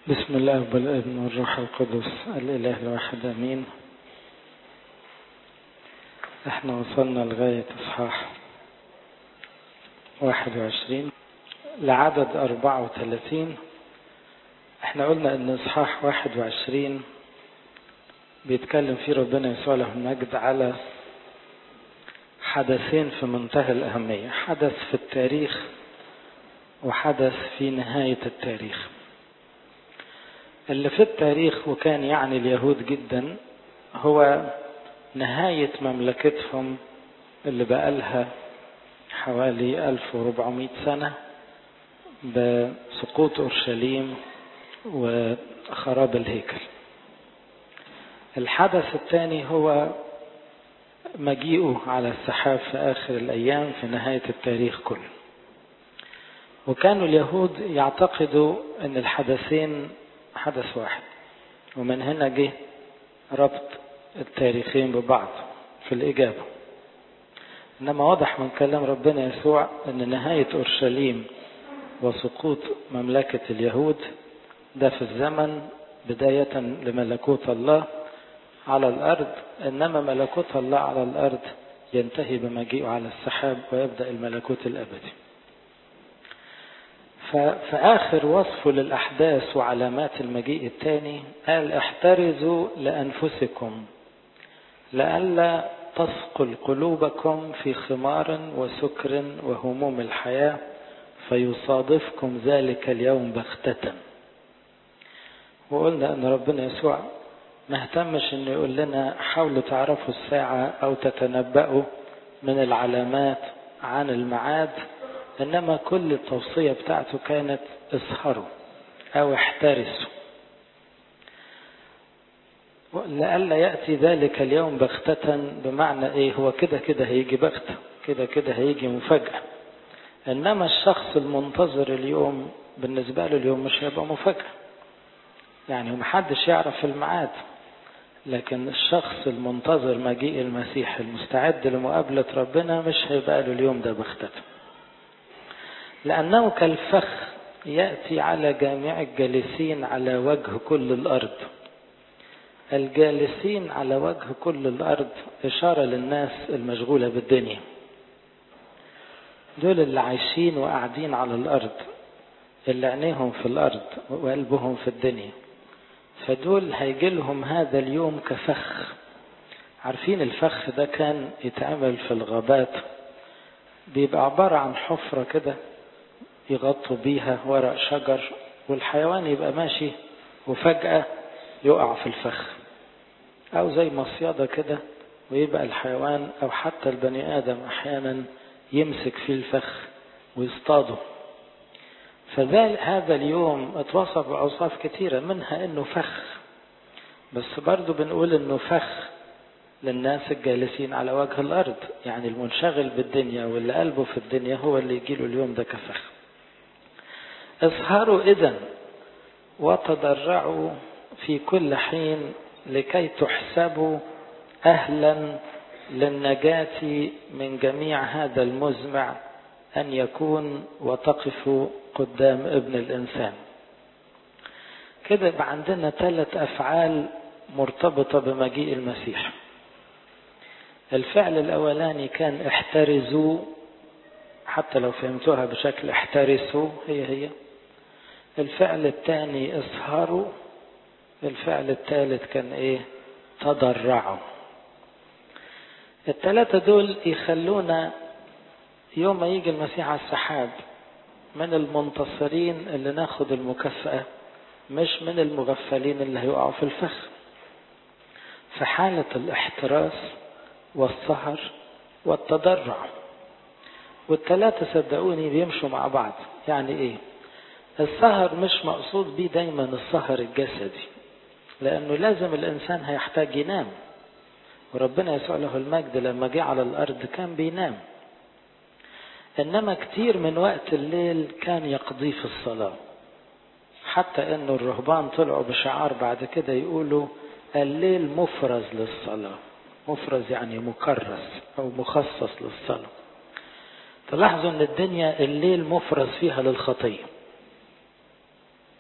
بسم الله والابن والروح القدس الإله الواحد أمين احنا وصلنا لغاية إصحاح 21 لعدد 34 احنا قلنا ان إصحاح 21 بيتكلم فيه ربنا يسوع له المجد على حدثين في منتهى الأهمية حدث في التاريخ وحدث في نهاية التاريخ اللي في التاريخ وكان يعني اليهود جدا هو نهاية مملكتهم اللي بقالها حوالي 1400 سنة بسقوط أورشليم وخراب الهيكل الحدث الثاني هو مجيئه على السحاب في آخر الأيام في نهاية التاريخ كله وكانوا اليهود يعتقدوا أن الحدثين حدث واحد ومن هنا جه ربط التاريخين ببعض في الإجابة إنما واضح من كلام ربنا يسوع أن نهاية أورشليم وسقوط مملكة اليهود ده في الزمن بداية لملكوت الله على الأرض إنما ملكوت الله على الأرض ينتهي بمجيئه على السحاب ويبدأ الملكوت الأبدي ففي آخر وصفه للأحداث وعلامات المجيء الثاني قال احترزوا لأنفسكم لئلا تثقل قلوبكم في خمار وسكر وهموم الحياة فيصادفكم ذلك اليوم بغتة وقلنا أن ربنا يسوع ما اهتمش انه يقول لنا حاولوا تعرفوا الساعة او تتنبأوا من العلامات عن الميعاد انما كل التوصية بتاعته كانت اسهروا او احترسوا لئلا يأتي ذلك اليوم بغتة بمعنى ايه هو كده كده هيجي بغتة كده كده هيجي مفاجأة انما الشخص المنتظر اليوم بالنسبة له اليوم مش هيبقى مفاجأة يعني محدش يعرف الميعاد لكن الشخص المنتظر مجيء المسيح المستعد لمقابلة ربنا مش هيبقى له اليوم ده بغتة لأنه كالفخ يأتي على جميع الجالسين على وجه كل الأرض الجالسين على وجه كل الأرض إشارة للناس المشغولة بالدنيا دول اللي عايشين وقاعدين على الأرض اللي عينيهم في الأرض وقلبهم في الدنيا فدول هيجي لهم هذا اليوم كفخ عارفين الفخ ده كان يتعمل في الغابات بيبقى عبارة عن حفرة كده يغطوا بيها ورق شجر والحيوان يبقى ماشي وفجأة يقع في الفخ أو زي مصيدة كده ويبقى الحيوان أو حتى البني آدم أحيانا يمسك فيه الفخ ويصطاده فهذا اليوم اتوصف بأوصاف كثيرة منها انه فخ بس برضو بنقول انه فخ للناس الجالسين على وجه الارض يعني المنشغل بالدنيا واللي قلبه في الدنيا هو اللي يجيله اليوم ده كفخ اسهروا اذا وتضرعوا في كل حين لكي تحسبوا اهلا للنجاة من جميع هذا المزمع أن يكون وتقفوا قدام ابن الإنسان كده يبقى عندنا ثلاث أفعال مرتبطة بمجيء المسيح الفعل الأولاني كان احترزوا حتى لو فهمتوها بشكل احترسوا هي هي الفعل الثاني اسهروا الفعل الثالث كان ايه تضرعوا الثلاثة دول يخلونا يوم ما يجي المسيح على السحاب من المنتصرين اللي ناخد المكافأة مش من المغفلين اللي هيقعوا في الفخ في حالة الاحتراس والسهر والتضرع والثلاثة صدقوني بيمشوا مع بعض يعني ايه السهر مش مقصود بيه دايما السهر الجسدي لانه لازم الانسان هيحتاج ينام وربنا يسوع له المجد لما جه على الارض كان بينام إنما كتير من وقت الليل كان يقضيه في الصلاة حتى إنه الرهبان طلعوا بشعار بعد كده يقولوا الليل مفرز للصلاة مفرز يعني مكرس أو مخصص للصلاة تلاحظوا إن الدنيا الليل مفرز فيها للخطية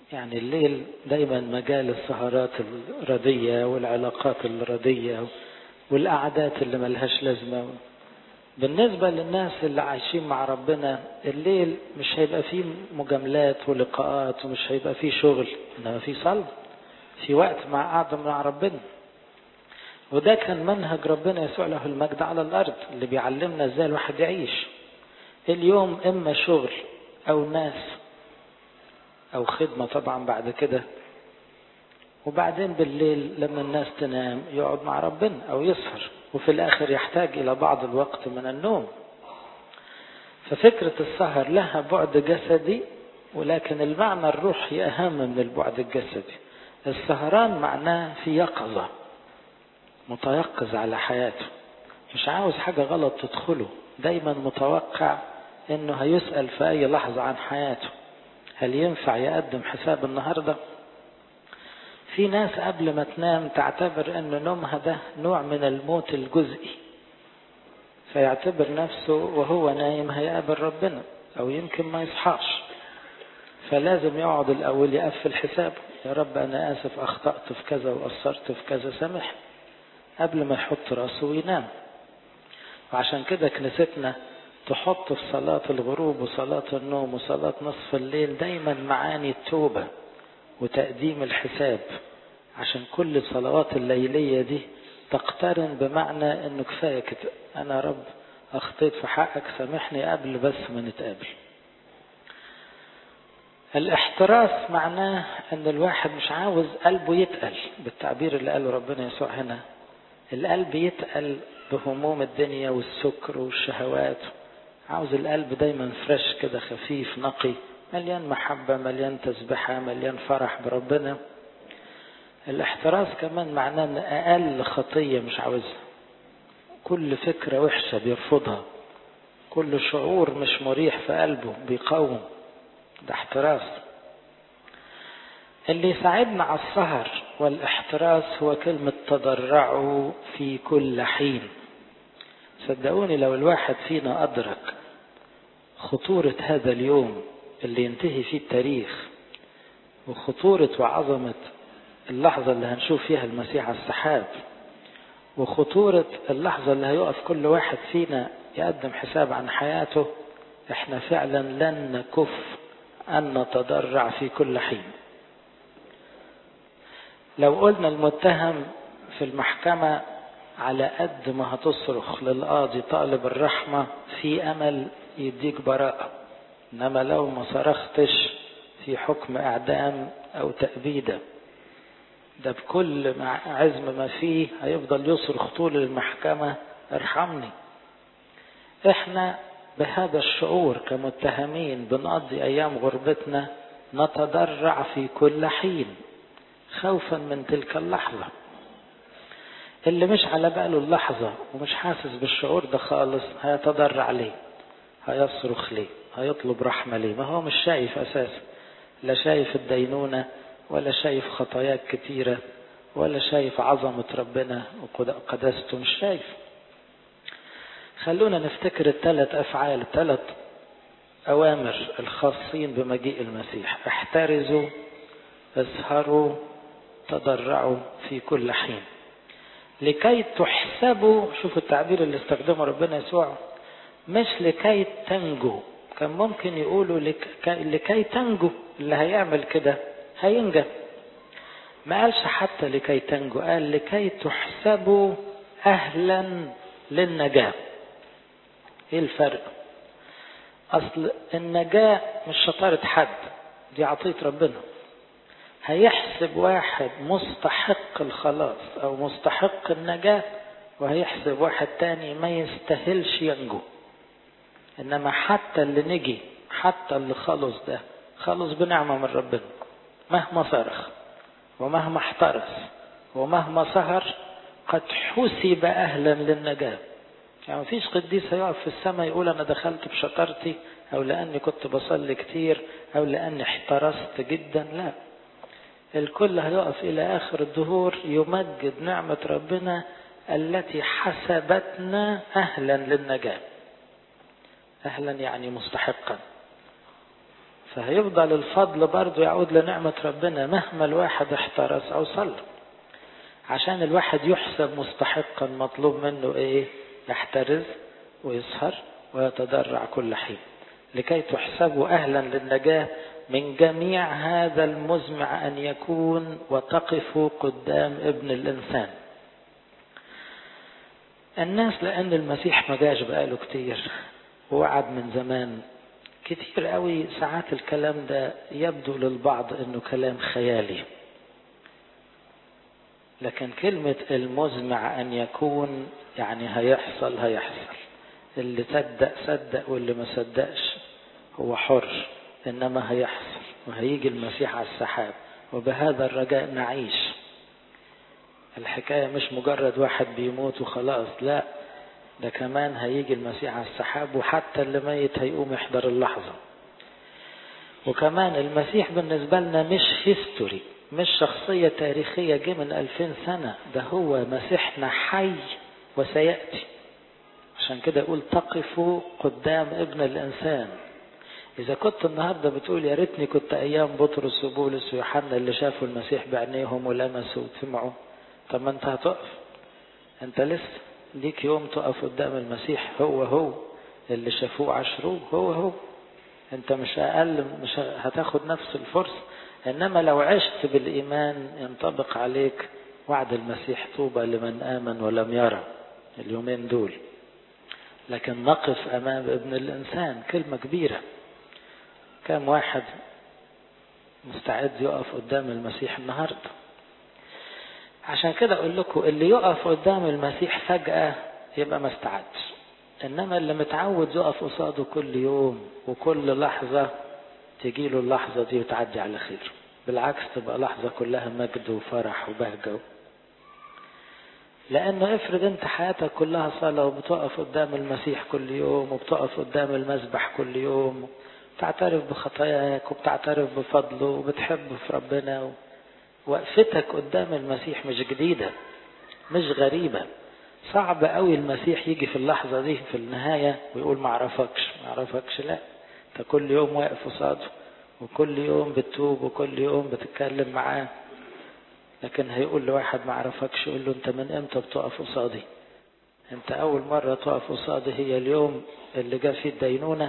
يعني الليل دايما مجال السهرات الردية والعلاقات الردية والقعدات اللي ملهاش لازمة بالنسبة للناس اللي عايشين مع ربنا الليل مش هيبقى فيه مجاملات ولقاءات ومش هيبقى فيه شغل انما فيه صلاة في وقت مع قعدة مع ربنا وده كان منهج ربنا يسوع له المجد على الأرض اللي بيعلمنا ازاي الواحد يعيش اليوم إما شغل أو ناس أو خدمة طبعا بعد كده وبعدين بالليل لما الناس تنام يقعد مع ربنا أو يسهر وفي الآخر يحتاج إلى بعض الوقت من النوم ففكرة السهر لها بعد جسدي ولكن المعنى الروحي أهم من البعد الجسدي السهران معناه في يقظة متيقظ على حياته مش عاوز حاجة غلط تدخله دايما متوقع انه هيسأل في اي لحظة عن حياته هل ينفع يقدم حساب النهاردة في ناس قبل ما تنام تعتبر ان نومها ده نوع من الموت الجزئي فيعتبر نفسه وهو نايم هيقابل ربنا او يمكن ما يصحاش فلازم يقعد الاول يقفل حسابه يا رب انا اسف اخطأت في كذا وقصرت في كذا سامح قبل ما يحط راسه وينام وعشان كده كنيستنا تحط في صلاة الغروب وصلاة النوم وصلاة نصف الليل دايما معاني التوبة وتقديم الحساب عشان كل الصلوات الليلية دي تقترن بمعنى انه كفاية كده انا رب اخطيت في حقك سامحني قبل بس ما نتقابل الاحتراس معناه ان الواحد مش عاوز قلبه يتقل بالتعبير اللي قاله ربنا يسوع هنا القلب يتقل بهموم الدنيا والسكر والشهوات عاوز القلب دايما فريش كده خفيف نقي مليان محبة مليان تسبحة مليان فرح بربنا الاحتراس كمان معناه ان اقل خطية مش عاوزها كل فكرة وحشة بيرفضها كل شعور مش مريح في قلبه بيقاوم ده احتراس اللي يساعدنا على السهر والاحتراس هو كلمة تضرعوا في كل حين صدقوني لو الواحد فينا أدرك خطورة هذا اليوم اللي ينتهي فيه التاريخ وخطورة وعظمة اللحظة اللي هنشوف فيها المسيح على السحاب وخطورة اللحظة اللي هيقف كل واحد فينا يقدم حساب عن حياته احنا فعلا لن نكف أن نتضرع في كل حين لو قلنا المتهم في المحكمة على قد ما هتصرخ للقاضي طالب الرحمة في أمل يديك براءة إنما لو ما صرختش في حكم إعدام أو تأبيدة ده بكل عزم ما فيه هيفضل يصرخ طول المحكمة ارحمني احنا بهذا الشعور كمتهمين بنقضي أيام غربتنا نتضرع في كل حين خوفا من تلك اللحظة اللي مش على باله اللحظة ومش حاسس بالشعور ده خالص هيتضرع ليه هيصرخ ليه هيطلب رحمة ليه ما هو مش شايف أساسا لا شايف الدينونة ولا شايف خطاياك كتيرة ولا شايف عظمة ربنا وقداسته مش شايف خلونا نفتكر الثلاث أفعال الثلاث أوامر الخاصين بمجيء المسيح احترزوا اسهروا تضرعوا في كل حين لكي تحسبوا شوفوا التعبير اللي استخدمه ربنا يسوع مش لكي تنجو كان ممكن يقولوا لكي, لكي تنجو اللي هيعمل كده هينجى ما قالش حتى لكي تنجو قال لكي تحسبوا أهلا للنجاة ايه الفرق اصل النجاة مش شطارة حد دي عطية ربنا هيحسب واحد مستحق الخلاص او مستحق النجاة وهيحسب واحد تاني ما يستاهلش ينجو انما حتى اللي نجي حتى اللي خلص ده خلص بنعمة من ربنا مهما صرخ ومهما احترس ومهما سهر قد حسب اهلا للنجاه يعني مفيش قديس هيقف في السماء يقول انا دخلت بشطارتي او لاني كنت بصلي كتير او لاني احترست جدا لا الكل هيقف الى اخر الدهور يمجد نعمة ربنا التي حسبتنا اهلا للنجاة اهلا يعني مستحقا فهيفضل الفضل برضه يعود لنعمة ربنا مهما الواحد احترس أو صلى عشان الواحد يحسب مستحقا مطلوب منه ايه يحترز ويسهر ويتضرع كل حين لكي تحسبوا أهلا للنجاة من جميع هذا المزمع أن يكون وتقفوا قدام ابن الإنسان الناس لأن المسيح ما جاش بقاله كتير ووعد من زمان كتير قوي ساعات الكلام ده يبدو للبعض انه كلام خيالي لكن كلمة المزمع ان يكون يعني هيحصل هيحصل اللي صدق صدق واللي ما صدقش هو حر انما هيحصل وهيجي المسيح على السحاب وبهذا الرجاء نعيش الحكاية مش مجرد واحد بيموت وخلاص لا ده كمان هيجي المسيح على السحاب وحتى اللي ميت هيقوم يحضر اللحظة وكمان المسيح بالنسبة لنا مش هيستوري مش شخصية تاريخية جه من ألفين سنة ده هو مسيحنا حي وسيأتي عشان كده يقول تقفوا قدام ابن الإنسان إذا كنت النهاردة بتقول يا ريتني كنت أيام بطرس وبولس ويوحنا اللي شافوا المسيح بعينيهم ولمسوا وسمعوا طب ما أنت هتقف أنت لسه ليك يوم تقف قدام المسيح هو هو اللي شافوه عشروه هو هو أنت مش أقل مش هتاخد نفس الفرصة إنما لو عشت بالإيمان ينطبق عليك وعد المسيح طوبى لمن آمن ولم يرى اليومين دول لكن نقف أمام ابن الإنسان كلمة كبيرة كم واحد مستعد يقف قدام المسيح النهاردة عشان كده أقول لكم اللي يقف قدام المسيح فجأة يبقى ما استعدش إنما اللي متعود يقف قصاده كل يوم وكل لحظة تجيله اللحظة دي وتعدي على خير بالعكس تبقى لحظة كلها مجد وفرح وبهجة لأنه افرض أنت حياتك كلها صلاة وبتقف قدام المسيح كل يوم وبتقف قدام المسبح كل يوم بتعترف بخطاياك وبتعترف بفضله وبتحب في ربنا وقفتك قدام المسيح مش جديدة مش غريبة صعب قوي المسيح يجي في اللحظة دي في النهاية ويقول ما عرفكش ما عرفكش لا انت كل يوم واقف قصاده وكل يوم بتتوب وكل يوم بتتكلم معاه لكن هيقول لواحد ما عرفكش يقول له انت من امتى بتقف قصادي انت اول مرة تقف قصادي هي اليوم اللي جاء فيه الدينونة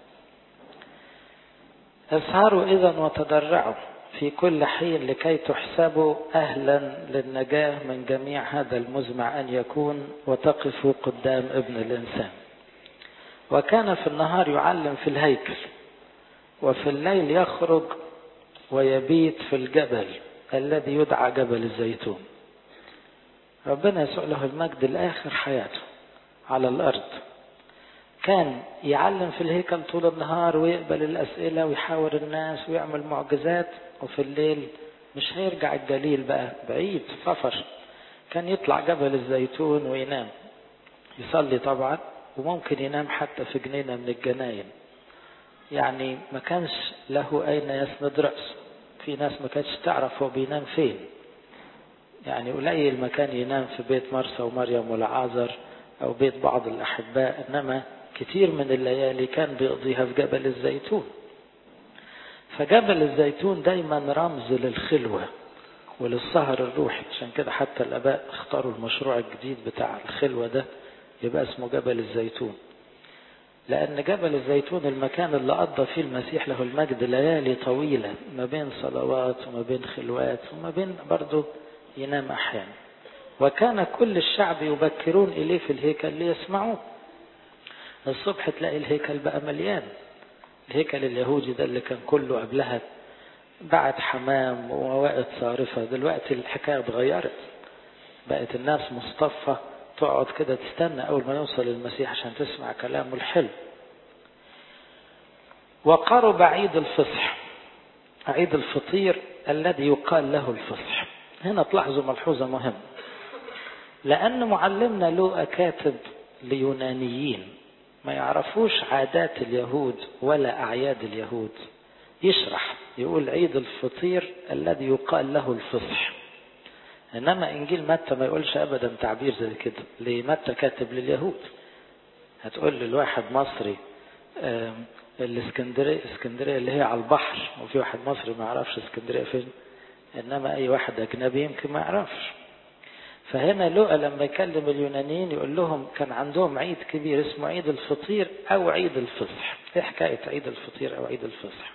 اسهروا اذا وتضرعوا في كل حين لكي تحسبوا اهلا للنجاة من جميع هذا المزمع ان يكون وتقفوا قدام ابن الانسان وكان في النهار يعلم في الهيكل وفي الليل يخرج ويبيت في الجبل الذي يدعى جبل الزيتون ربنا يسوع له المجد لآخر حياته على الأرض كان يعلم في الهيكل طول النهار ويقبل الأسئلة ويحاور الناس ويعمل معجزات وفي الليل مش هيرجع الجليل بقى بعيد سفر كان يطلع جبل الزيتون وينام يصلي طبعا وممكن ينام حتى في جنينة من الجناين يعني ما كانش له أين يسند رأسه في ناس ما كانتش تعرف هو بينام فين يعني قليل مكان ينام في بيت مرسى ومريم والعازر أو بيت بعض الأحباء إنما كتير من الليالي كان بيقضيها في جبل الزيتون فجبل الزيتون دايما رمز للخلوة وللسهر الروحي عشان كده حتى الآباء اختاروا المشروع الجديد بتاع الخلوة ده يبقى اسمه جبل الزيتون لأن جبل الزيتون المكان اللي قضى فيه المسيح له المجد ليالي طويلة ما بين صلوات وما بين خلوات وما بين برضه ينام أحيانا وكان كل الشعب يبكرون إليه في الهيكل ليسمعوه الصبح تلاقي الهيكل بقى مليان الهيكل اليهودي ده اللي كان كله قبلها بعد حمام وموائد صارفة دلوقتي الحكاية اتغيرت بقت الناس مصطفى تقعد كده تستنى أول ما يوصل المسيح عشان تسمع كلامه الحلو وقرب عيد الفصح عيد الفطير الذي يقال له الفصح هنا تلاحظوا ملحوظة مهمة لأن معلمنا له كاتب ليونانيين ما يعرفوش عادات اليهود ولا أعياد اليهود يشرح يقول عيد الفطير الذي يقال له الفصح انما انجيل متى ما يقولش ابدا تعبير زي كده ليه متى كاتب لليهود هتقول للواحد مصري الاسكندرية اسكندرية اللي هي على البحر وفي واحد مصري ما يعرفش اسكندرية فين انما اي واحد اجنبي يمكن ما يعرفش فهنا لوقا لما يكلم اليونانيين يقول لهم كان عندهم عيد كبير اسمه عيد الفطير او عيد الفصح ايه حكاية عيد الفطير او عيد الفصح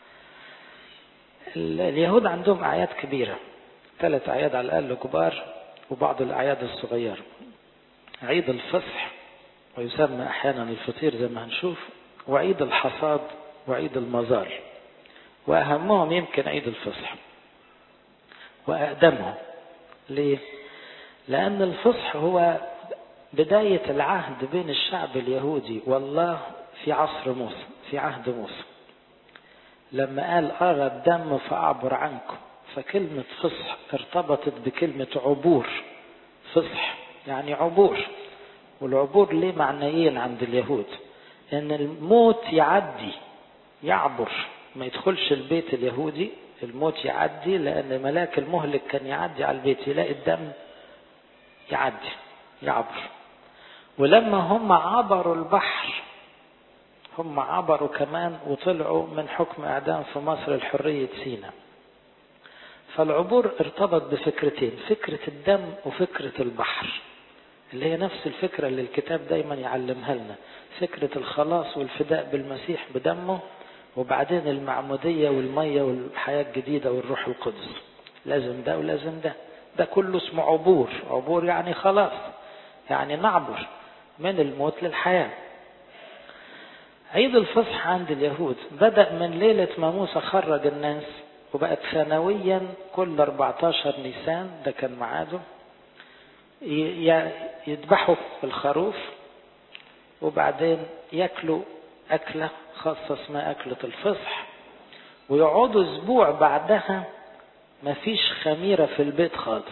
اليهود عندهم اعياد كبيرة ثلاث اعياد على الاقل كبار وبعض الاعياد الصغيرة عيد الفصح ويسمى احيانا الفطير زي ما هنشوف وعيد الحصاد وعيد المزار واهمهم يمكن عيد الفصح واقدمهم ليه لأن الفصح هو بداية العهد بين الشعب اليهودي والله في عصر موسى في عهد موسى لما قال أرى الدم فأعبر عنكم فكلمة فصح ارتبطت بكلمة عبور فصح يعني عبور والعبور ليه معنيين عند اليهود ان الموت يعدي يعبر ما يدخلش البيت اليهودي الموت يعدي لان ملاك المهلك كان يعدي على البيت يلاقي الدم يعدي يعبر ولما هم عبروا البحر هم عبروا كمان وطلعوا من حكم اعدام في مصر لحرية سينا فالعبور ارتبط بفكرتين فكرة الدم وفكرة البحر اللي هي نفس الفكرة اللي الكتاب دايما يعلمها لنا فكرة الخلاص والفداء بالمسيح بدمه وبعدين المعمودية والمية والحياة الجديدة والروح القدس لازم ده ولازم ده ده كله اسمه عبور عبور يعني خلاص يعني نعبر من الموت للحياة عيد الفصح عند اليهود بدأ من ليلة ما موسى خرج الناس وبقت سنويا كل 14 نيسان ده كان ميعاده يذبحوا الخروف وبعدين ياكلوا أكلة خاصة اسمها أكلة الفصح ويقعدوا أسبوع بعدها مفيش خميرة في البيت خالص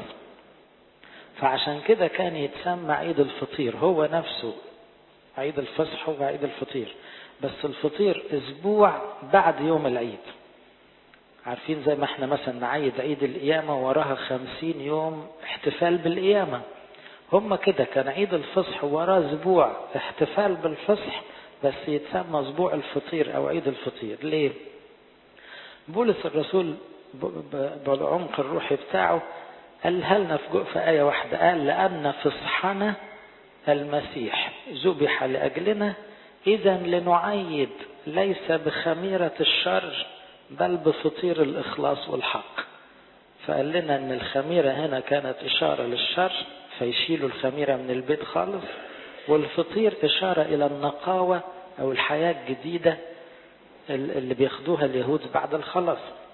فعشان كده كان يتسمى عيد الفطير هو نفسه عيد الفصح هو عيد الفطير بس الفطير اسبوع بعد يوم العيد عارفين زي ما احنا مثلا نعيد عيد القيامة وراها خمسين يوم احتفال بالقيامة هم كده كان عيد الفصح وراه اسبوع احتفال بالفصح بس يتسمى اسبوع الفطير او عيد الفطير ليه بولس الرسول بالعمق الروحي بتاعه قالها لنا في آية واحدة قال لأن فصحنا المسيح ذبح لأجلنا إذا لنعيد ليس بخميرة الشر بل بفطير الإخلاص والحق فقال لنا أن الخميرة هنا كانت إشارة للشر فيشيلوا الخميرة من البيت خالص والفطير إشارة إلى النقاوة أو الحياة الجديدة اللي بياخدوها اليهود بعد الخلاص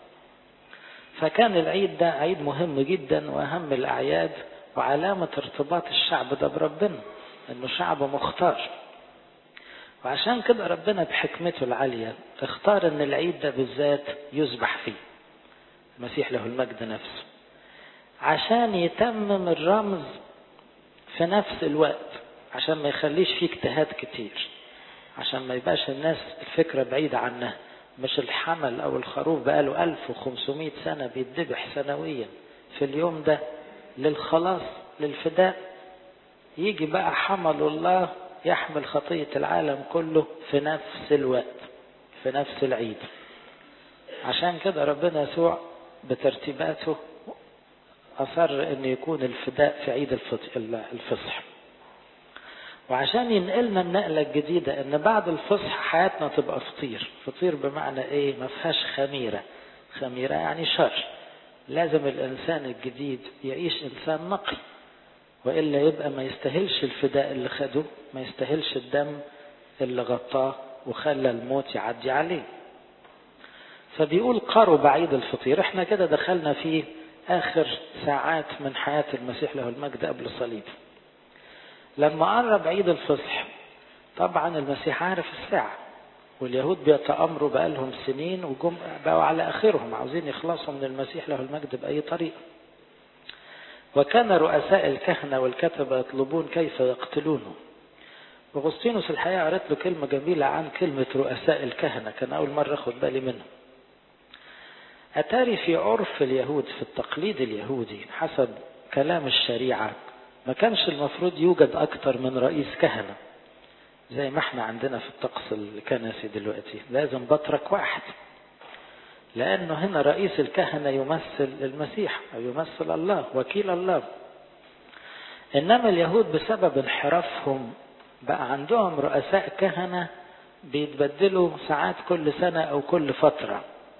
فكان العيد ده عيد مهم جدا وأهم الأعياد وعلامة ارتباط الشعب ده بربنا انه شعب مختار وعشان كده ربنا بحكمته العالية اختار ان العيد ده بالذات يذبح فيه المسيح له المجد نفسه عشان يتمم الرمز في نفس الوقت عشان ما يخليش فيه اجتهاد كتير عشان ما يبقاش الناس الفكرة بعيدة عنها مش الحمل او الخروف بقاله 1500 سنة بيتذبح سنويا في اليوم ده للخلاص للفداء يجي بقى حمل الله يحمل خطية العالم كله في نفس الوقت في نفس العيد عشان كده ربنا يسوع بترتيباته أصر أن يكون الفداء في عيد الفصح وعشان ينقلنا النقلة الجديدة أن بعد الفصح حياتنا تبقى فطير فطير بمعنى إيه ما فيهاش خميرة خميرة يعني شر لازم الإنسان الجديد يعيش إنسان نقي وإلا يبقى ما يستاهلش الفداء اللي خده ما يستاهلش الدم اللي غطاه وخلى الموت يعدي عليه فبيقول قرب عيد الفطير احنا كده دخلنا في آخر ساعات من حياة المسيح له المجد قبل الصليب لما قرب عيد الفصح طبعا المسيح عارف الساعة واليهود بيتأمروا بقالهم سنين وجم بقوا على آخرهم عاوزين يخلصوا من المسيح له المجد بأي طريقة وكان رؤساء الكهنة والكتبة يطلبون كيف يقتلونه أغسطينوس الحقيقة قرأت له كلمة جميلة عن كلمة رؤساء الكهنة كان أول مرة أخد بالي منها أتاري في عرف اليهود في التقليد اليهودي حسب كلام الشريعة ما كانش المفروض يوجد أكثر من رئيس كهنة زي ما احنا عندنا في الطقس الكنسي دلوقتي لازم بطرك واحد لأنه هنا رئيس الكهنة يمثل المسيح أو يمثل الله وكيل الله إنما اليهود بسبب انحرافهم بقى عندهم رؤساء كهنة بيتبدلوا ساعات كل سنة أو كل فترة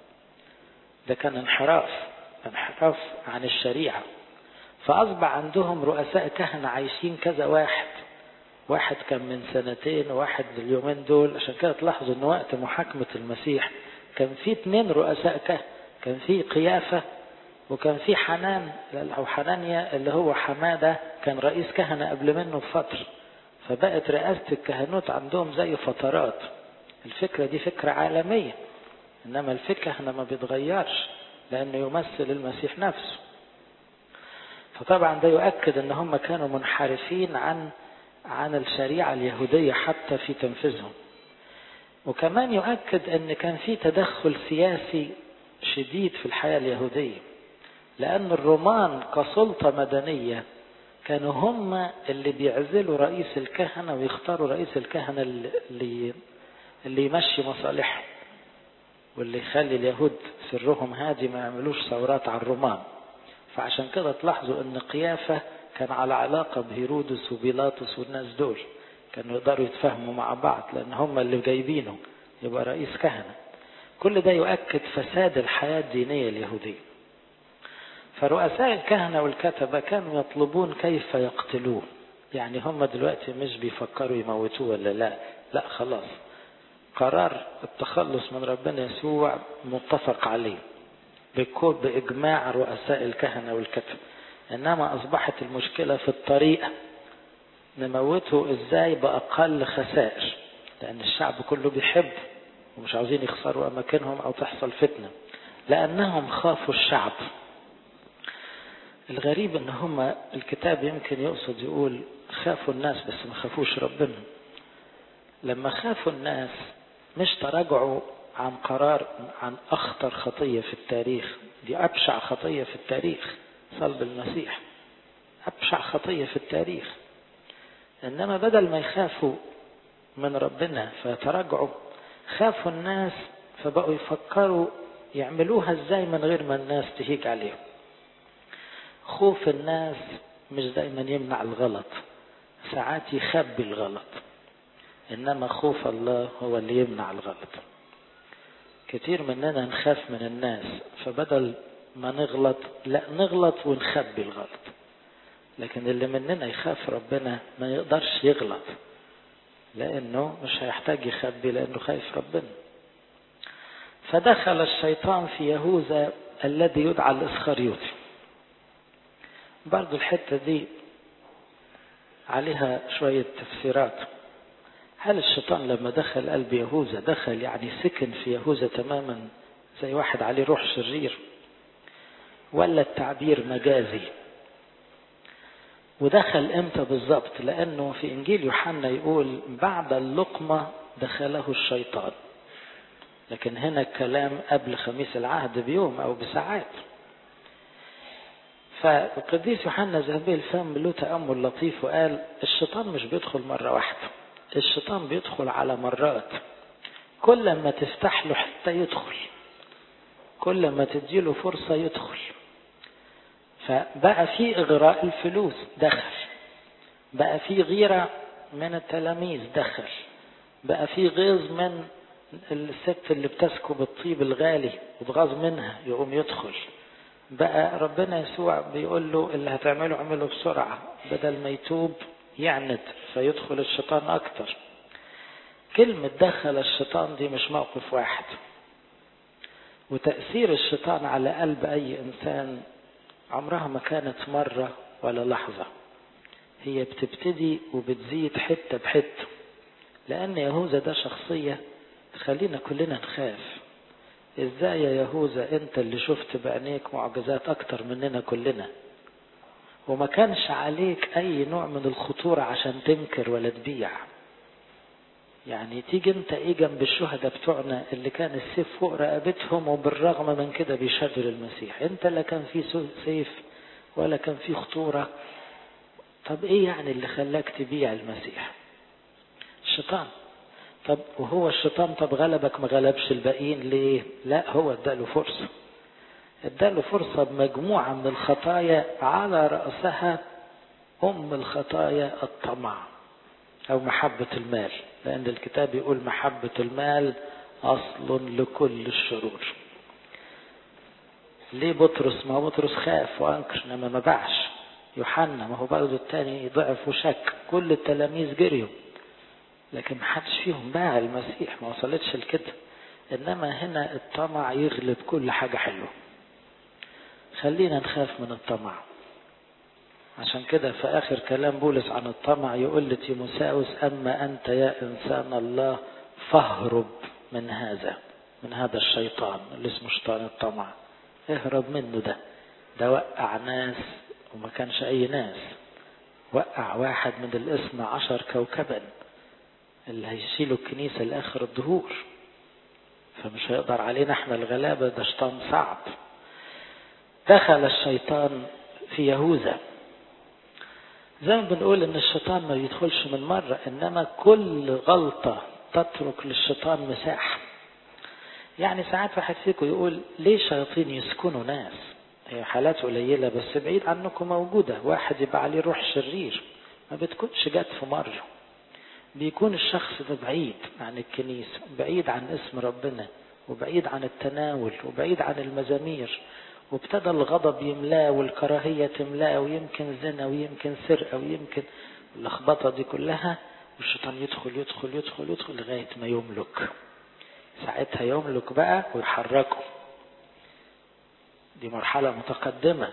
ده كان انحراف انحراف عن الشريعة فأصبح عندهم رؤساء كهنة عايشين كذا واحد واحد كان من سنتين وواحد اليومين دول عشان كده تلاحظوا ان وقت محاكمة المسيح كان في اثنين رؤساء كهنة كان في قيافة وكان في حنان او حنانيا اللي هو حمادة كان رئيس كهنة قبل منه بفترة فبقت رئاسة الكهنوت عندهم زي فترات الفكرة دي فكرة عالمية انما الفكرة هنا ما بيتغيرش لانه يمثل المسيح نفسه فطبعا ده يؤكد ان هم كانوا منحرفين عن عن الشريعة اليهودية حتى في تنفيذهم وكمان يؤكد ان كان في تدخل سياسي شديد في الحياة اليهودية لأن الرومان كسلطة مدنية كانوا هم اللي بيعزلوا رئيس الكهنة ويختاروا رئيس الكهنة اللي اللي يمشي مصالحهم واللي يخلي اليهود سرهم هادي ما يعملوش ثورات على الرومان فعشان كده تلاحظوا ان قيافة كان على علاقة بهيرودس وبيلاطس والناس دول كانوا يقدروا يتفاهموا مع بعض لان هم اللي جايبينه يبقى رئيس كهنة كل ده يؤكد فساد الحياة الدينية اليهودية فرؤساء الكهنة والكتبة كانوا يطلبون كيف يقتلوه يعني هم دلوقتي مش بيفكروا يموتوه ولا لا لا خلاص قرار التخلص من ربنا يسوع متفق عليه بكل بإجماع رؤساء الكهنة والكتب إنما أصبحت المشكلة في الطريقة نموته إزاي بأقل خسائر لأن الشعب كله بيحب ومش عاوزين يخسروا أماكنهم أو تحصل فتنة لأنهم خافوا الشعب الغريب ان هم الكتاب يمكن يقصد يقول خافوا الناس بس ما خافوش ربنا لما خافوا الناس مش تراجعوا عن قرار عن اخطر خطية في التاريخ دي ابشع خطية في التاريخ صلب المسيح ابشع خطية في التاريخ انما بدل ما يخافوا من ربنا فيتراجعوا خافوا الناس فبقوا يفكروا يعملوها ازاي من غير ما الناس تهيج عليهم خوف الناس مش دايما يمنع الغلط ساعات يخبي الغلط انما خوف الله هو اللي يمنع الغلط كتير مننا نخاف من الناس فبدل ما نغلط لا نغلط ونخبي الغلط لكن اللي مننا يخاف ربنا ما يقدرش يغلط لانه مش هيحتاج يخبي لانه خايف ربنا فدخل الشيطان في يهوذا الذي يدعى الاسخريوطي برضو الحتة دي عليها شوية تفسيرات هل الشيطان لما دخل قلب يهوذا دخل يعني سكن في يهوذا تماما زي واحد عليه روح شرير ولا التعبير مجازي ودخل امتى بالظبط لانه في انجيل يوحنا يقول بعد اللقمة دخله الشيطان لكن هنا الكلام قبل خميس العهد بيوم او بساعات فالقديس يوحنا ذهبي الفم له تأمل لطيف وقال الشيطان مش بيدخل مرة واحدة الشيطان بيدخل على مرات كل ما تفتح له حتى يدخل كل ما تديله فرصة يدخل فبقى في إغراء الفلوس دخل بقى في غيرة من التلاميذ دخل بقى في غيظ من الست اللي بتسكب الطيب الغالي وتغاظ منها يقوم يدخل بقى ربنا يسوع بيقول له اللي هتعمله اعمله بسرعة بدل ما يتوب يعند فيدخل الشيطان أكتر كلمة دخل الشيطان دي مش موقف واحد وتأثير الشيطان على قلب أي إنسان عمرها ما كانت مرة ولا لحظة هي بتبتدي وبتزيد حتة بحتة لأن يهوذا ده شخصية تخلينا كلنا نخاف ازاي يا يهوذا انت اللي شفت بعينيك معجزات اكتر مننا كلنا وما كانش عليك اي نوع من الخطورة عشان تنكر ولا تبيع يعني تيجي انت ايه جنب الشهداء بتوعنا اللي كان السيف فوق رقبتهم وبالرغم من كده بيشغل المسيح انت لا كان في سيف ولا كان في خطورة طب ايه يعني اللي خلاك تبيع المسيح الشيطان طب وهو الشيطان طب غلبك ما غلبش الباقيين ليه لا هو اداله فرصة اداله فرصة بمجموعة من الخطايا على رأسها أم الخطايا الطمع أو محبة المال لأن الكتاب يقول محبة المال أصل لكل الشرور ليه بطرس ما هو بطرس خاف وأنكر إنما ما باعش يوحنا ما هو برضه التاني ضعف وشك كل التلاميذ جريوا لكن ما حدش فيهم باع المسيح ما وصلتش لكده انما هنا الطمع يغلب كل حاجة حلوة خلينا نخاف من الطمع عشان كده في اخر كلام بولس عن الطمع يقول لتيموساوس اما انت يا انسان الله فاهرب من هذا من هذا الشيطان اللي اسمه شيطان الطمع اهرب منه ده ده وقع ناس وما كانش اي ناس وقع واحد من الاثنى عشر كوكبا اللي هيشيلوا الكنيسة لآخر الدهور فمش هيقدر علينا احنا الغلابة ده شيطان صعب دخل الشيطان في يهوذا زي ما بنقول ان الشيطان ما بيدخلش من مرة انما كل غلطة تترك للشيطان مساحة يعني ساعات واحد فيكم يقول ليه شياطين يسكنوا ناس هي حالات قليلة بس بعيد عنكم موجودة واحد يبقى عليه روح شرير ما بتكونش جت في مرة بيكون الشخص ده بعيد عن الكنيسة بعيد عن اسم ربنا وبعيد عن التناول وبعيد عن المزامير وابتدى الغضب يملاه والكراهية تملاه ويمكن زنا ويمكن سرقة ويمكن اللخبطة دي كلها والشيطان يدخل يدخل يدخل يدخل لغاية ما يملك ساعتها يملك بقى ويحركه دي مرحلة متقدمة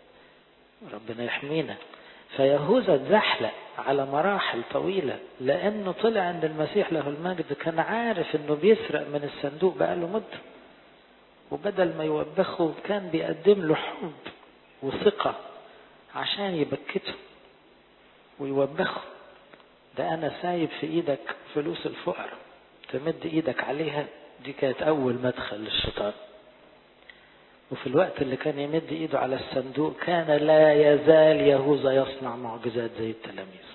ربنا يحمينا فيهوذا اتزحلق على مراحل طويلة لأنه طلع عند المسيح له المجد كان عارف أنه بيسرق من الصندوق بقاله مدة وبدل ما يوبخه كان بيقدم له حب وثقة عشان يبكته ويوبخه ده أنا سايب في إيدك فلوس الفقراء تمد إيدك عليها دي كانت أول مدخل للشيطان وفي الوقت اللي كان يمد ايده على الصندوق كان لا يزال يهوذا يصنع معجزات زي التلاميذ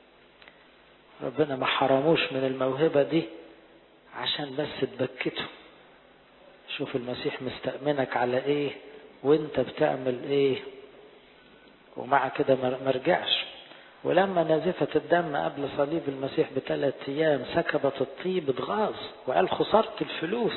ربنا ما حرموش من الموهبة دي عشان بس تبكته شوف المسيح مستأمنك على ايه وانت بتعمل ايه ومع كده ما رجعش ولما نزفت الدم قبل صليب المسيح بثلاث ايام سكبت الطيب اتغاظ وقال خسرت الفلوس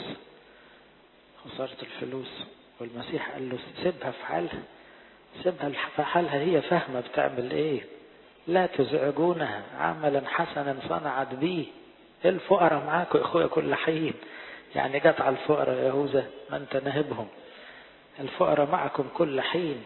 خسرت الفلوس والمسيح قال له سيبها في حالها سيبها في حالها هي فاهمة بتعمل ايه لا تزعجونها عملا حسنا صنعت بيه الفقراء معاكم يا اخويا كل حين يعني جت على الفقراء يهوذا ما انت ناهبهم الفقراء معكم كل حين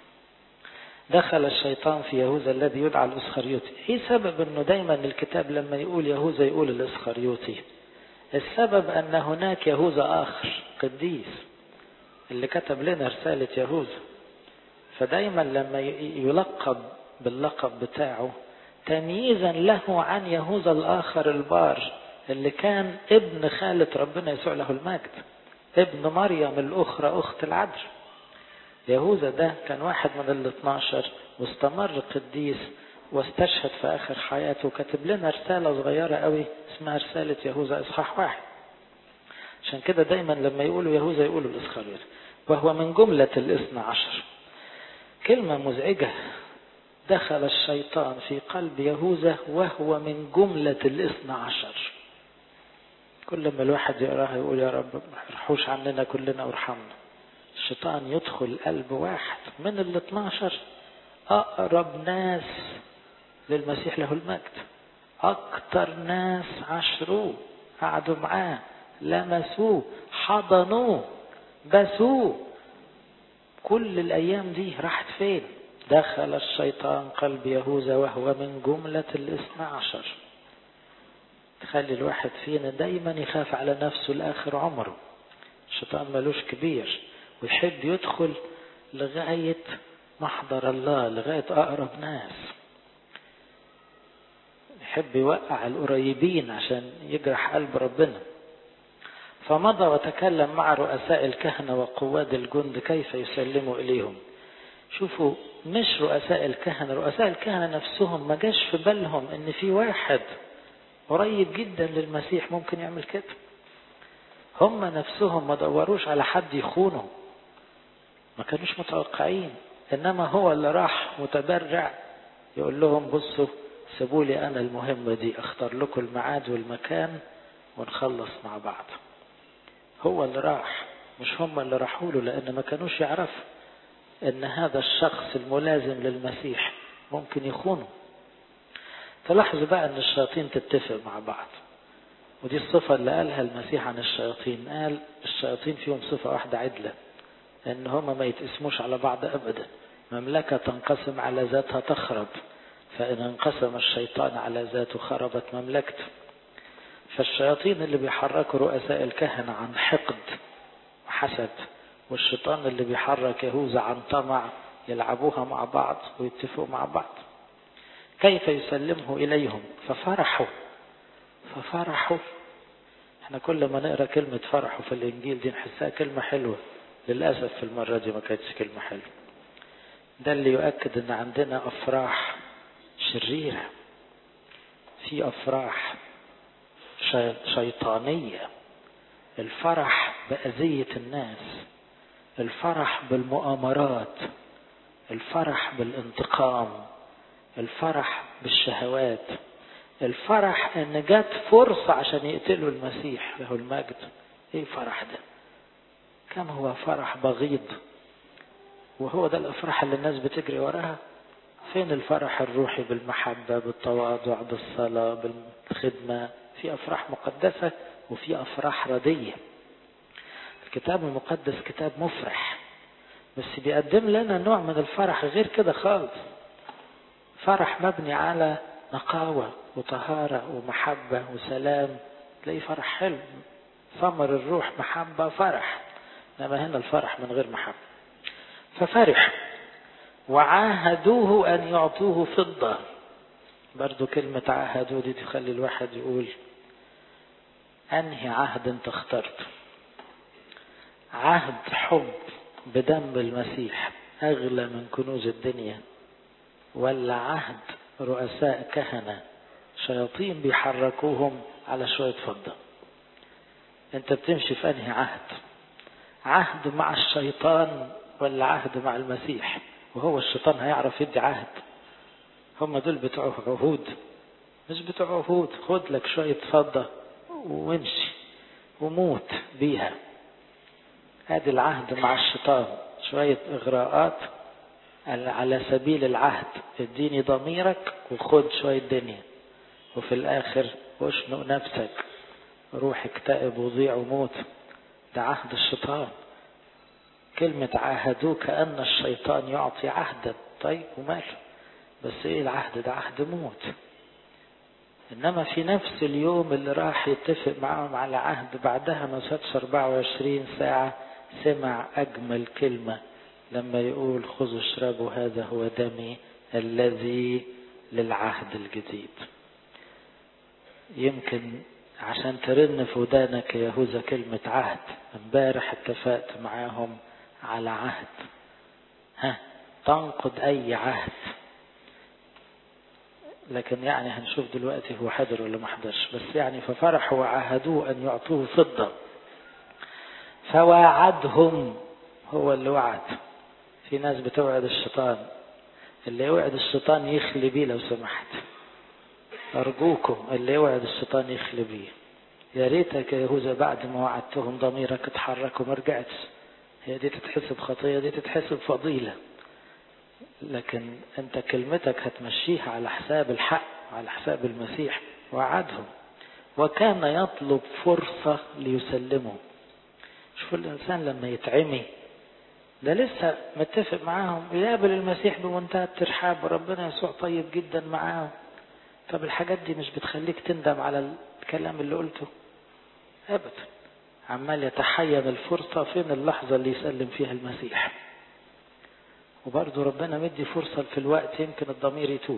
دخل الشيطان في يهوذا الذي يدعى الاسخريوطي ايه سبب انه دايما الكتاب لما يقول يهوذا يقول الاسخريوطي السبب ان هناك يهوذا اخر قديس اللي كتب لنا رسالة يهوذا فدايما لما يلقب باللقب بتاعه تمييزا له عن يهوذا الآخر البار اللي كان ابن خالة ربنا يسوع له المجد ابن مريم الأخرى أخت العدل يهوذا ده كان واحد من ال 12 واستمر قديس واستشهد في آخر حياته وكتب لنا رسالة صغيرة قوي اسمها رسالة يهوذا إصحاح واحد عشان كده دايما لما يقولوا يهوذا يقولوا الإسخريوط وهو من جملة الاثنى عشر كلمة مزعجة دخل الشيطان في قلب يهوذا وهو من جملة الاثنى عشر كل ما الواحد يقراها يقول يا رب ما يرحوش عننا كلنا وارحمنا الشيطان يدخل قلب واحد من ال 12 أقرب ناس للمسيح له المجد أكتر ناس عشروه قعدوا معاه لمسوه حضنوه بسوه كل الأيام دي راحت فين دخل الشيطان قلب يهوذا وهو من جملة الاثنى عشر تخلي الواحد فينا دايما يخاف على نفسه لآخر عمره الشيطان ملوش كبير ويحب يدخل لغاية محضر الله لغاية أقرب ناس يحب يوقع القريبين عشان يجرح قلب ربنا فمضى وتكلم مع رؤساء الكهنة وقواد الجند كيف يسلموا إليهم شوفوا مش رؤساء الكهنة رؤساء الكهنة نفسهم ما جاش في بالهم ان في واحد قريب جدا للمسيح ممكن يعمل كده هم نفسهم ما دوروش على حد يخونه ما كانوش متوقعين انما هو اللي راح متبرع يقول لهم بصوا سيبوا لي انا المهمه دي اختار لكم الميعاد والمكان ونخلص مع بعض هو اللي راح مش هم اللي راحوا له لان ما كانوش يعرفوا ان هذا الشخص الملازم للمسيح ممكن يخونه تلاحظوا بقى ان الشياطين تتفق مع بعض ودي الصفة اللي قالها المسيح عن الشياطين قال الشياطين فيهم صفة واحدة عدلة ان هم ما يتقسموش على بعض ابدا مملكة تنقسم على ذاتها تخرب فإن انقسم الشيطان على ذاته خربت مملكته فالشياطين اللي بيحركوا رؤساء الكهنة عن حقد وحسد والشيطان اللي بيحرك يهوذا عن طمع يلعبوها مع بعض ويتفقوا مع بعض كيف يسلمه إليهم ففرحوا ففرحوا احنا كل ما نقرا كلمة فرحوا في الإنجيل دي نحسها كلمة حلوة للأسف في المرة دي ما كانتش كلمة حلوة ده اللي يؤكد ان عندنا أفراح شريرة في أفراح شيطانية الفرح بأذية الناس الفرح بالمؤامرات الفرح بالانتقام الفرح بالشهوات الفرح ان جت فرصة عشان يقتلوا المسيح له المجد ايه فرح ده كم هو فرح بغيض وهو ده الافراح اللي الناس بتجري وراها فين الفرح الروحي بالمحبة بالتواضع بالصلاة بالخدمة في افراح مقدسة وفي افراح ردية الكتاب المقدس كتاب مفرح بس بيقدم لنا نوع من الفرح غير كده خالص فرح مبني على نقاوة وطهارة ومحبة وسلام تلاقيه فرح حلو ثمر الروح محبة فرح انما هنا الفرح من غير محبة ففرح وعاهدوه ان يعطوه فضة برضو كلمة عاهدوه دي تخلي الواحد يقول انهي عهد انت اخترته عهد حب بدم المسيح اغلى من كنوز الدنيا ولا عهد رؤساء كهنة شياطين بيحركوهم على شوية فضة انت بتمشي في انهي عهد عهد مع الشيطان ولا عهد مع المسيح وهو الشيطان هيعرف يدي عهد هم دول بتوع عهود مش بتوع عهود خد لك شوية فضة وامشي وموت بيها ادي العهد مع الشيطان شوية اغراءات على سبيل العهد اديني ضميرك وخد شوية دنيا وفي الاخر واشنق نفسك روح اكتئب وضيع وموت ده عهد الشيطان كلمة عاهدوه كأن الشيطان يعطي عهدا طيب وماله بس ايه العهد ده عهد موت انما في نفس اليوم اللي راح يتفق معهم على عهد بعدها ما فاتش 24 ساعة سمع اجمل كلمة لما يقول خذوا اشربوا هذا هو دمي الذي للعهد الجديد يمكن عشان ترن في ودانك يا يهوذا كلمة عهد امبارح اتفقت معاهم على عهد ها تنقض اي عهد لكن يعني هنشوف دلوقتي هو حضر ولا ما حضرش بس يعني ففرحوا وعاهدوه ان يعطوه فضة فواعدهم هو اللي وعد في ناس بتوعد الشيطان اللي يوعد الشيطان يخلي بيه لو سمحت أرجوكم اللي يوعد الشيطان يخلي بيه يا ريتك يا يهوذا بعد ما وعدتهم ضميرك اتحرك وما رجعتش هي دي تتحسب خطية دي تتحسب فضيلة لكن انت كلمتك هتمشيها على حساب الحق على حساب المسيح وعدهم وكان يطلب فرصة ليسلمه شوف الإنسان لما يتعمي ده لسه متفق معاهم يقابل المسيح بمنتهى الترحاب وربنا يسوع طيب جدا معاهم طب الحاجات دي مش بتخليك تندم على الكلام اللي قلته ابدا عمال يتحين الفرصة فين اللحظة اللي يسلم فيها المسيح وبرضه ربنا مدي فرصة في الوقت يمكن الضمير يتوب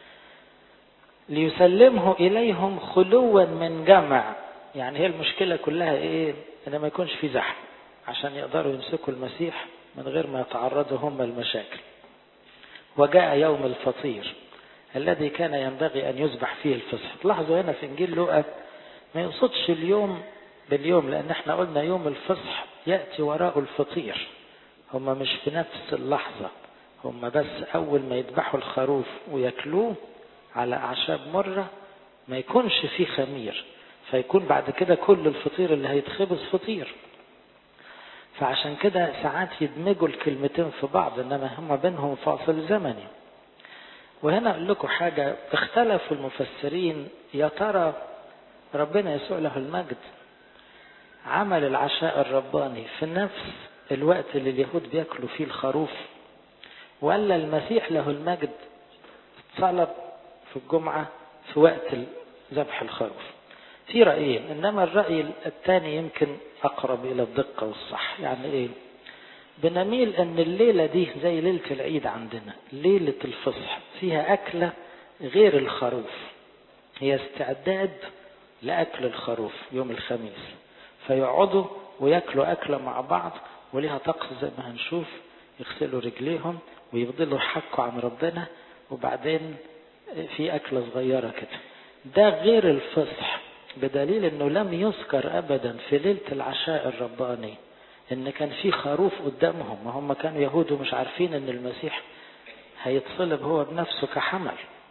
ليسلمه إليهم خلوا من جمع يعني هي المشكلة كلها إيه إن ما يكونش في زحمة عشان يقدروا يمسكوا المسيح من غير ما يتعرضوا هم المشاكل وجاء يوم الفطير الذي كان ينبغي أن يذبح فيه الفصح تلاحظوا هنا في إنجيل لوقا ما يقصدش اليوم باليوم لأن احنا قلنا يوم الفصح يأتي وراءه الفطير هم مش في نفس اللحظة هم بس أول ما يذبحوا الخروف وياكلوه على أعشاب مرة ما يكونش فيه خمير فيكون بعد كده كل الفطير اللي هيتخبز فطير فعشان كده ساعات يدمجوا الكلمتين في بعض انما هم بينهم فاصل زمني وهنا اقول لكم حاجه اختلف المفسرين يا ترى ربنا يسوع له المجد عمل العشاء الرباني في نفس الوقت اللي اليهود بياكلوا فيه الخروف ولا المسيح له المجد صلب في الجمعه في وقت ذبح الخروف في رأيين إنما الرأي الثاني يمكن أقرب إلى الدقة والصح يعني إيه بنميل أن الليلة دي زي ليلة العيد عندنا ليلة الفصح فيها أكلة غير الخروف هي استعداد لأكل الخروف يوم الخميس فيقعدوا وياكلوا أكلة مع بعض وليها طقس زي ما هنشوف يغسلوا رجليهم ويفضلوا يحكوا عن ربنا وبعدين في أكلة صغيرة كده ده غير الفصح بدليل انه لم يذكر ابدا في ليله العشاء الرباني ان كان في خروف قدامهم ما هم كانوا يهود ومش عارفين ان المسيح هيتصلب هو بنفسه كحمل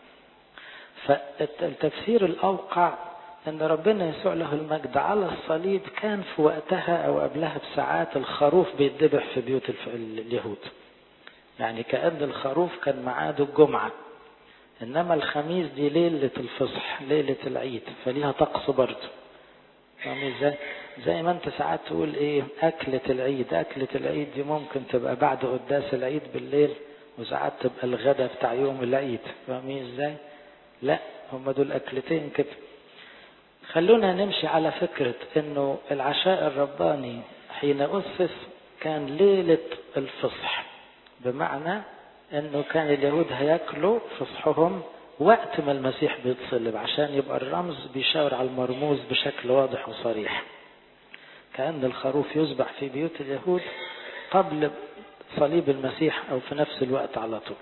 فالتفسير الاوقع ان ربنا يسوع له المجد على الصليب كان في وقتها او قبلها بساعات الخروف بيتذبح في بيوت اليهود يعني كأن الخروف كان معاده الجمعه انما الخميس دي ليلة الفصح ليلة العيد فليها طقس برضه يعني ازاي زي ما انت ساعات تقول ايه اكلة العيد اكلة العيد دي ممكن تبقى بعد قداس العيد بالليل وساعات تبقى الغدا بتاع يوم العيد فاهمين ازاي لا هم دول اكلتين كده خلونا نمشي على فكرة انه العشاء الرباني حين اسس كان ليلة الفصح بمعنى انه كان اليهود هياكلوا فصحهم وقت ما المسيح بيتصلب عشان يبقى الرمز بيشاور على المرموز بشكل واضح وصريح كأن الخروف يذبح في بيوت اليهود قبل صليب المسيح أو في نفس الوقت على طول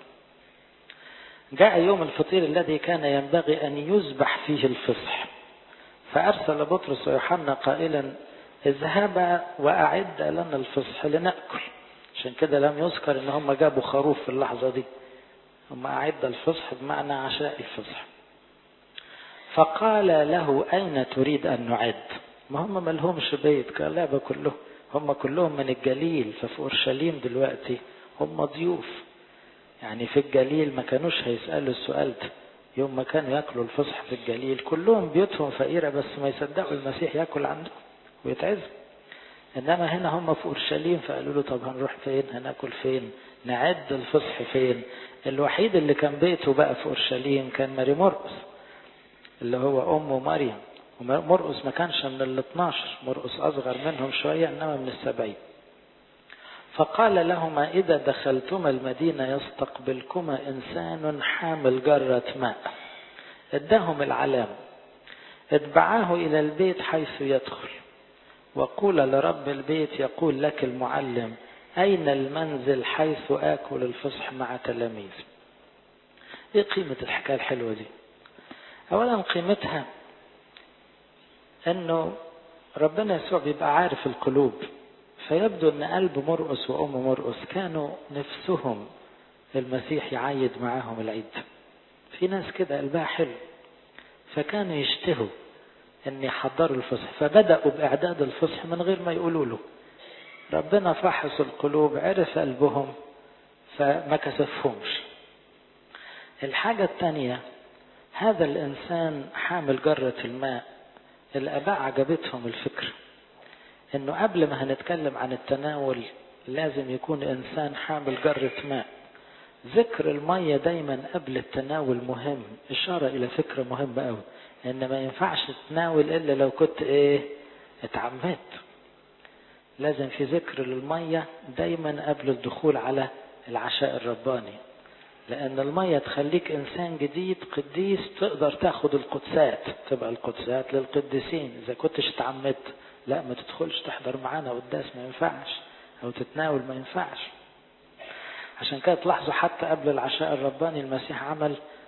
جاء يوم الفطير الذي كان ينبغي أن يذبح فيه الفصح فأرسل بطرس ويوحنا قائلا اذهبا وأعد لنا الفصح لنأكل عشان كده لم يذكر ان هم جابوا خروف في اللحظة دي هم أعد الفصح بمعنى عشاء الفصح فقال له أين تريد أن نعد ما هم ما لهمش بيت غلابة كلهم هم كلهم من الجليل ففي أورشليم دلوقتي هم ضيوف يعني في الجليل ما كانوش هيسألوا السؤال ده يوم ما كانوا ياكلوا الفصح في الجليل كلهم بيوتهم فقيرة بس ما يصدقوا المسيح ياكل عندهم ويتعزم انما هنا هم في اورشليم فقالوا له طب هنروح فين هناكل فين نعد الفصح فين الوحيد اللي كان بيته بقى في اورشليم كان ماري مرقس اللي هو امه مريم ومرقس ما كانش من ال 12 مرقس اصغر منهم شويه انما من السبعين فقال لهما اذا دخلتما المدينه يستقبلكما انسان حامل جره ماء اداهم العلام اتبعاه الى البيت حيث يدخل وقول لرب البيت يقول لك المعلم أين المنزل حيث آكل الفصح مع تلاميذ إيه قيمة الحكاية الحلوة دي أولا قيمتها أنه ربنا يسوع بيبقى عارف القلوب فيبدو أن قلب مرقس وأم مرقس كانوا نفسهم المسيح يعيد معاهم العيد في ناس كده قلبها حلو فكانوا يشتهوا ان يحضروا الفصح فبدأوا بإعداد الفصح من غير ما يقولوا له ربنا فحص القلوب عرف قلبهم فما كسفهمش الحاجة الثانية هذا الإنسان حامل جرة الماء الآباء عجبتهم الفكرة إنه قبل ما هنتكلم عن التناول لازم يكون إنسان حامل جرة ماء ذكر المية دايما قبل التناول مهم إشارة إلى فكرة مهمة أوي إن ما ينفعش تناول إلا لو كنت إيه اتعمدت لازم في ذكر للمية دايما قبل الدخول على العشاء الرباني لأن المية تخليك إنسان جديد قديس تقدر تاخد القدسات تبقى القدسات للقديسين إذا كنتش اتعمدت لا ما تدخلش تحضر معانا قداس ما ينفعش أو تتناول ما ينفعش عشان كده تلاحظوا حتى قبل العشاء الرباني المسيح عمل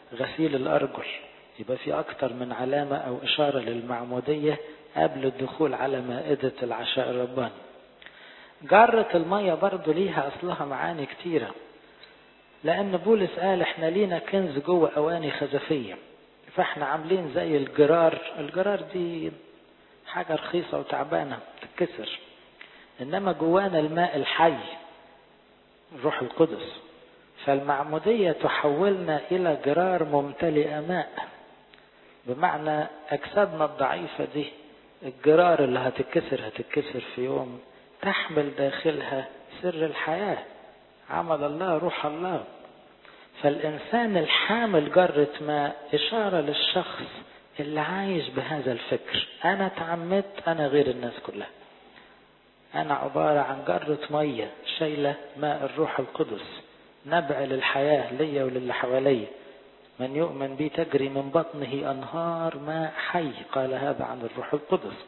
غسيل الأرجل يبقى في أكتر من علامة أو إشارة للمعمودية قبل الدخول على مائدة العشاء الرباني جرة المية برضو ليها أصلها معاني كتيرة لأن بولس قال احنا لينا كنز جوه أواني خزفية فاحنا عاملين زي الجرار الجرار دي حاجة رخيصة وتعبانة تتكسر إنما جوانا الماء الحي الروح القدس فالمعمودية تحولنا إلى جرار ممتلئ ماء بمعنى أجسادنا الضعيفة دي الجرار اللي هتتكسر هتتكسر في يوم تحمل داخلها سر الحياة عمل الله روح الله فالإنسان الحامل جرة ماء إشارة للشخص اللي عايش بهذا الفكر أنا تعمدت أنا غير الناس كلها أنا عبارة عن جرة مية شايلة ماء الروح القدس نبع للحياة ليا وللي حواليا من يؤمن بي تجري من بطنه أنهار ماء حي قال هذا عن الروح القدس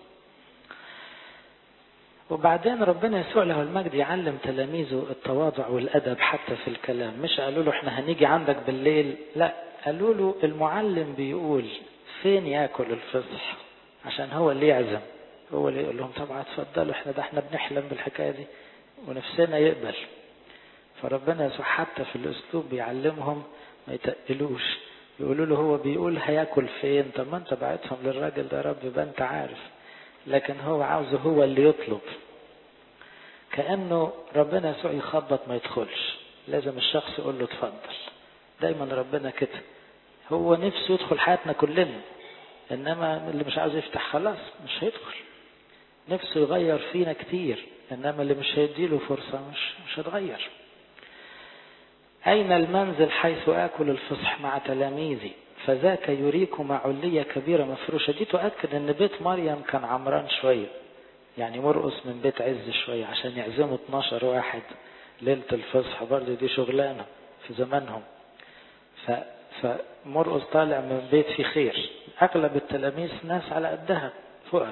وبعدين ربنا يسوع له المجد يعلم تلاميذه التواضع والأدب حتى في الكلام مش قالوا له احنا هنيجي عندك بالليل لا قالوا له المعلم بيقول فين ياكل الفصح عشان هو اللي يعزم هو اللي يقول لهم طبعا اتفضلوا احنا ده احنا بنحلم بالحكايه دي ونفسنا يقبل فربنا يسوع حتى في الاسلوب بيعلمهم ما يتقلوش يقولوا له هو بيقول هياكل فين طب ما انت بعتهم للراجل ده يا رب يبقى انت عارف لكن هو عاوزه هو اللي يطلب كأنه ربنا يسوع يخبط ما يدخلش لازم الشخص يقول له اتفضل دايما ربنا كده هو نفسه يدخل حياتنا كلنا انما اللي مش عاوز يفتح خلاص مش هيدخل نفسه يغير فينا كتير انما اللي مش هيديله فرصة مش مش هتغير أين المنزل حيث آكل الفصح مع تلاميذي فذاك يريكم علية كبيرة مفروشة دي تؤكد أن بيت مريم كان عمران شوية يعني مرقص من بيت عز شوية عشان يعزموا 12 واحد ليلة الفصح برضه دي شغلانة في زمانهم ف... فمرقص طالع من بيت فيه خير أغلب التلاميذ ناس على قدها فقر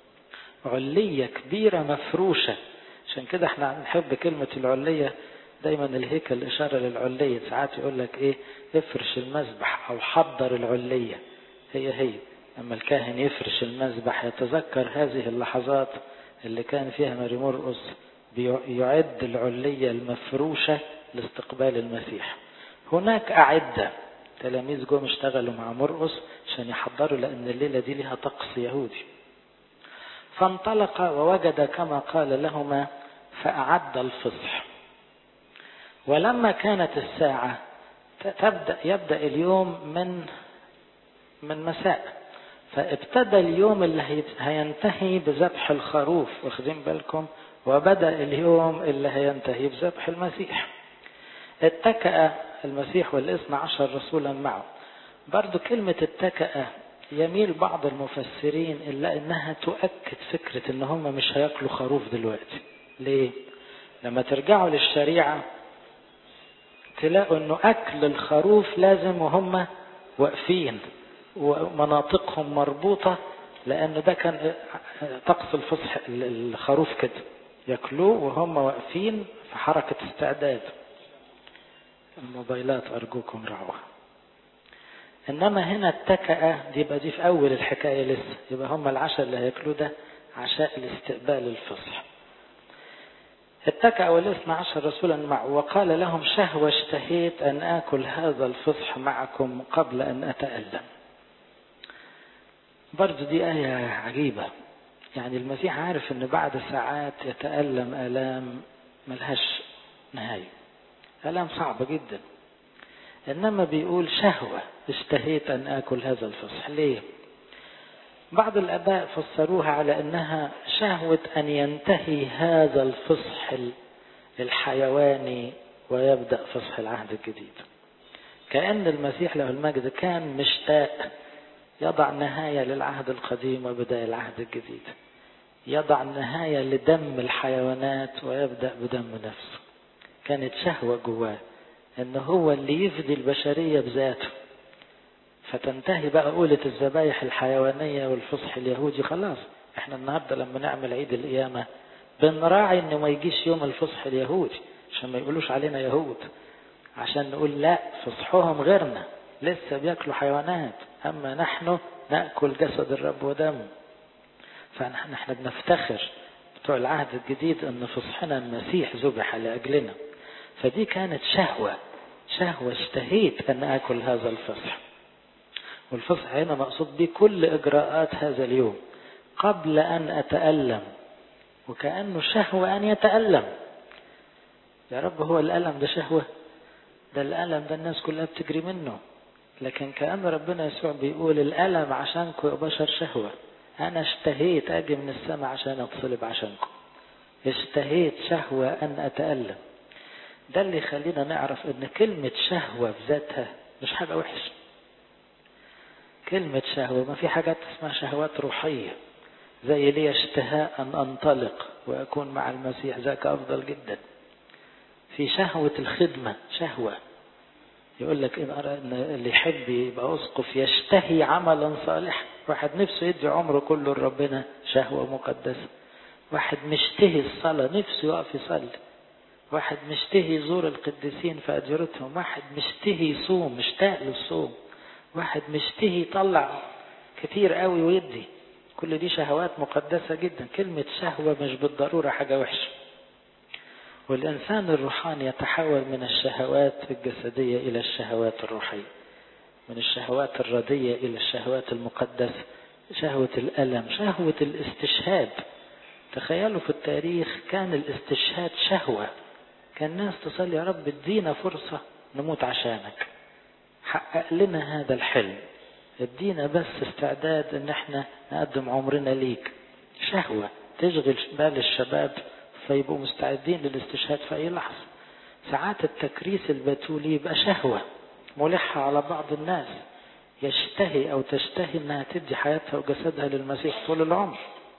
علية كبيرة مفروشة عشان كده احنا نحب كلمة العلية دايما الهيكل إشارة للعلية ساعات يقول لك إيه افرش المذبح أو حضر العلية هي هي لما الكاهن يفرش المذبح يتذكر هذه اللحظات اللي كان فيها ماري مرقس بيعد العلية المفروشة لاستقبال المسيح هناك أعدة تلاميذ جم اشتغلوا مع مرقس عشان يحضروا لأن الليلة دي لها طقس يهودي فانطلق ووجد كما قال لهما فأعد الفصح ولما كانت الساعة تبدأ يبدأ اليوم من من مساء فابتدى اليوم اللي هينتهي بذبح الخروف واخدين بالكم وبدأ اليوم اللي هينتهي بذبح المسيح اتكأ المسيح والاثنى عشر رسولا معه برضو كلمة اتكأ يميل بعض المفسرين إلا أنها تؤكد فكرة أن هم مش هياكلوا خروف دلوقتي ليه؟ لما ترجعوا للشريعة تلاقوا أنه أكل الخروف لازم وهم واقفين ومناطقهم مربوطة لأن ده كان طقس الفصح الخروف كده ياكلوه وهم واقفين في حركة استعداد الموبايلات أرجوكم رعوها إنما هنا اتكأ دي يبقى دي في أول الحكاية لسه يبقى هم العشاء اللي هياكلوه ده عشاء الاستقبال الفصح اتكأ والاثنى عشر رسولا معه وقال لهم شهوة اشتهيت أن آكل هذا الفصح معكم قبل أن أتألم برضو دي آية عجيبة يعني المسيح عارف أن بعد ساعات يتألم آلام ملهاش نهاية آلام صعبة جدا إنما بيقول شهوة اشتهيت أن آكل هذا الفصح ليه بعض الآباء فسروها على أنها شهوة أن ينتهي هذا الفصح الحيواني ويبدأ فصح العهد الجديد كأن المسيح له المجد كان مشتاق يضع نهاية للعهد القديم وبداية العهد الجديد يضع نهاية لدم الحيوانات ويبدأ بدم نفسه كانت شهوة جواه ان هو اللي يفدي البشرية بذاته فتنتهي بقى قولة الذبايح الحيوانية والفصح اليهودي خلاص احنا النهاردة لما نعمل عيد القيامة بنراعي انه ما يجيش يوم الفصح اليهودي عشان ما يقولوش علينا يهود عشان نقول لا فصحهم غيرنا لسه بياكلوا حيوانات أما نحن نأكل جسد الرب ودمه فنحن احنا بنفتخر بتوع العهد الجديد ان فصحنا المسيح ذبح لأجلنا فدي كانت شهوة شهوة اشتهيت أن آكل هذا الفصح والفصح هنا مقصود به كل إجراءات هذا اليوم قبل أن أتألم وكأنه شهوة أن يتألم يا رب هو الألم ده شهوة ده الألم ده الناس كلها بتجري منه لكن كأن ربنا يسوع بيقول الألم عشانكم يا بشر شهوة أنا اشتهيت أجي من السماء عشان أتصلب عشانكم اشتهيت شهوة أن أتألم ده اللي يخلينا نعرف ان كلمة شهوة بذاتها مش حاجة وحشة كلمة شهوة ما في حاجات اسمها شهوات روحية زي لي اشتهاء أن أنطلق وأكون مع المسيح ذاك أفضل جدا في شهوة الخدمة شهوة يقول لك إن اللي يحب يبقى أسقف يشتهي عملا صالحا واحد نفسه يدي عمره كله لربنا شهوة مقدسة واحد مشتهي الصلاة نفسه يقف يصلي واحد مشتهي يزور القديسين في أجرتهم واحد مشتهي يصوم مشتاق للصوم واحد مشتهي يطلع كتير قوي ويدي كل دي شهوات مقدسة جدا كلمة شهوة مش بالضرورة حاجة وحشة والإنسان الروحاني يتحول من الشهوات الجسدية إلى الشهوات الروحية من الشهوات الردية إلى الشهوات المقدسة شهوة الألم شهوة الاستشهاد تخيلوا في التاريخ كان الاستشهاد شهوة كان الناس تصلي يا رب ادينا فرصة نموت عشانك حقق لنا هذا الحلم ادينا بس استعداد ان احنا نقدم عمرنا ليك شهوة تشغل بال الشباب فيبقوا مستعدين للاستشهاد في اي لحظة ساعات التكريس البتولي يبقى شهوة ملحة على بعض الناس يشتهي او تشتهي انها تدي حياتها وجسدها للمسيح طول العمر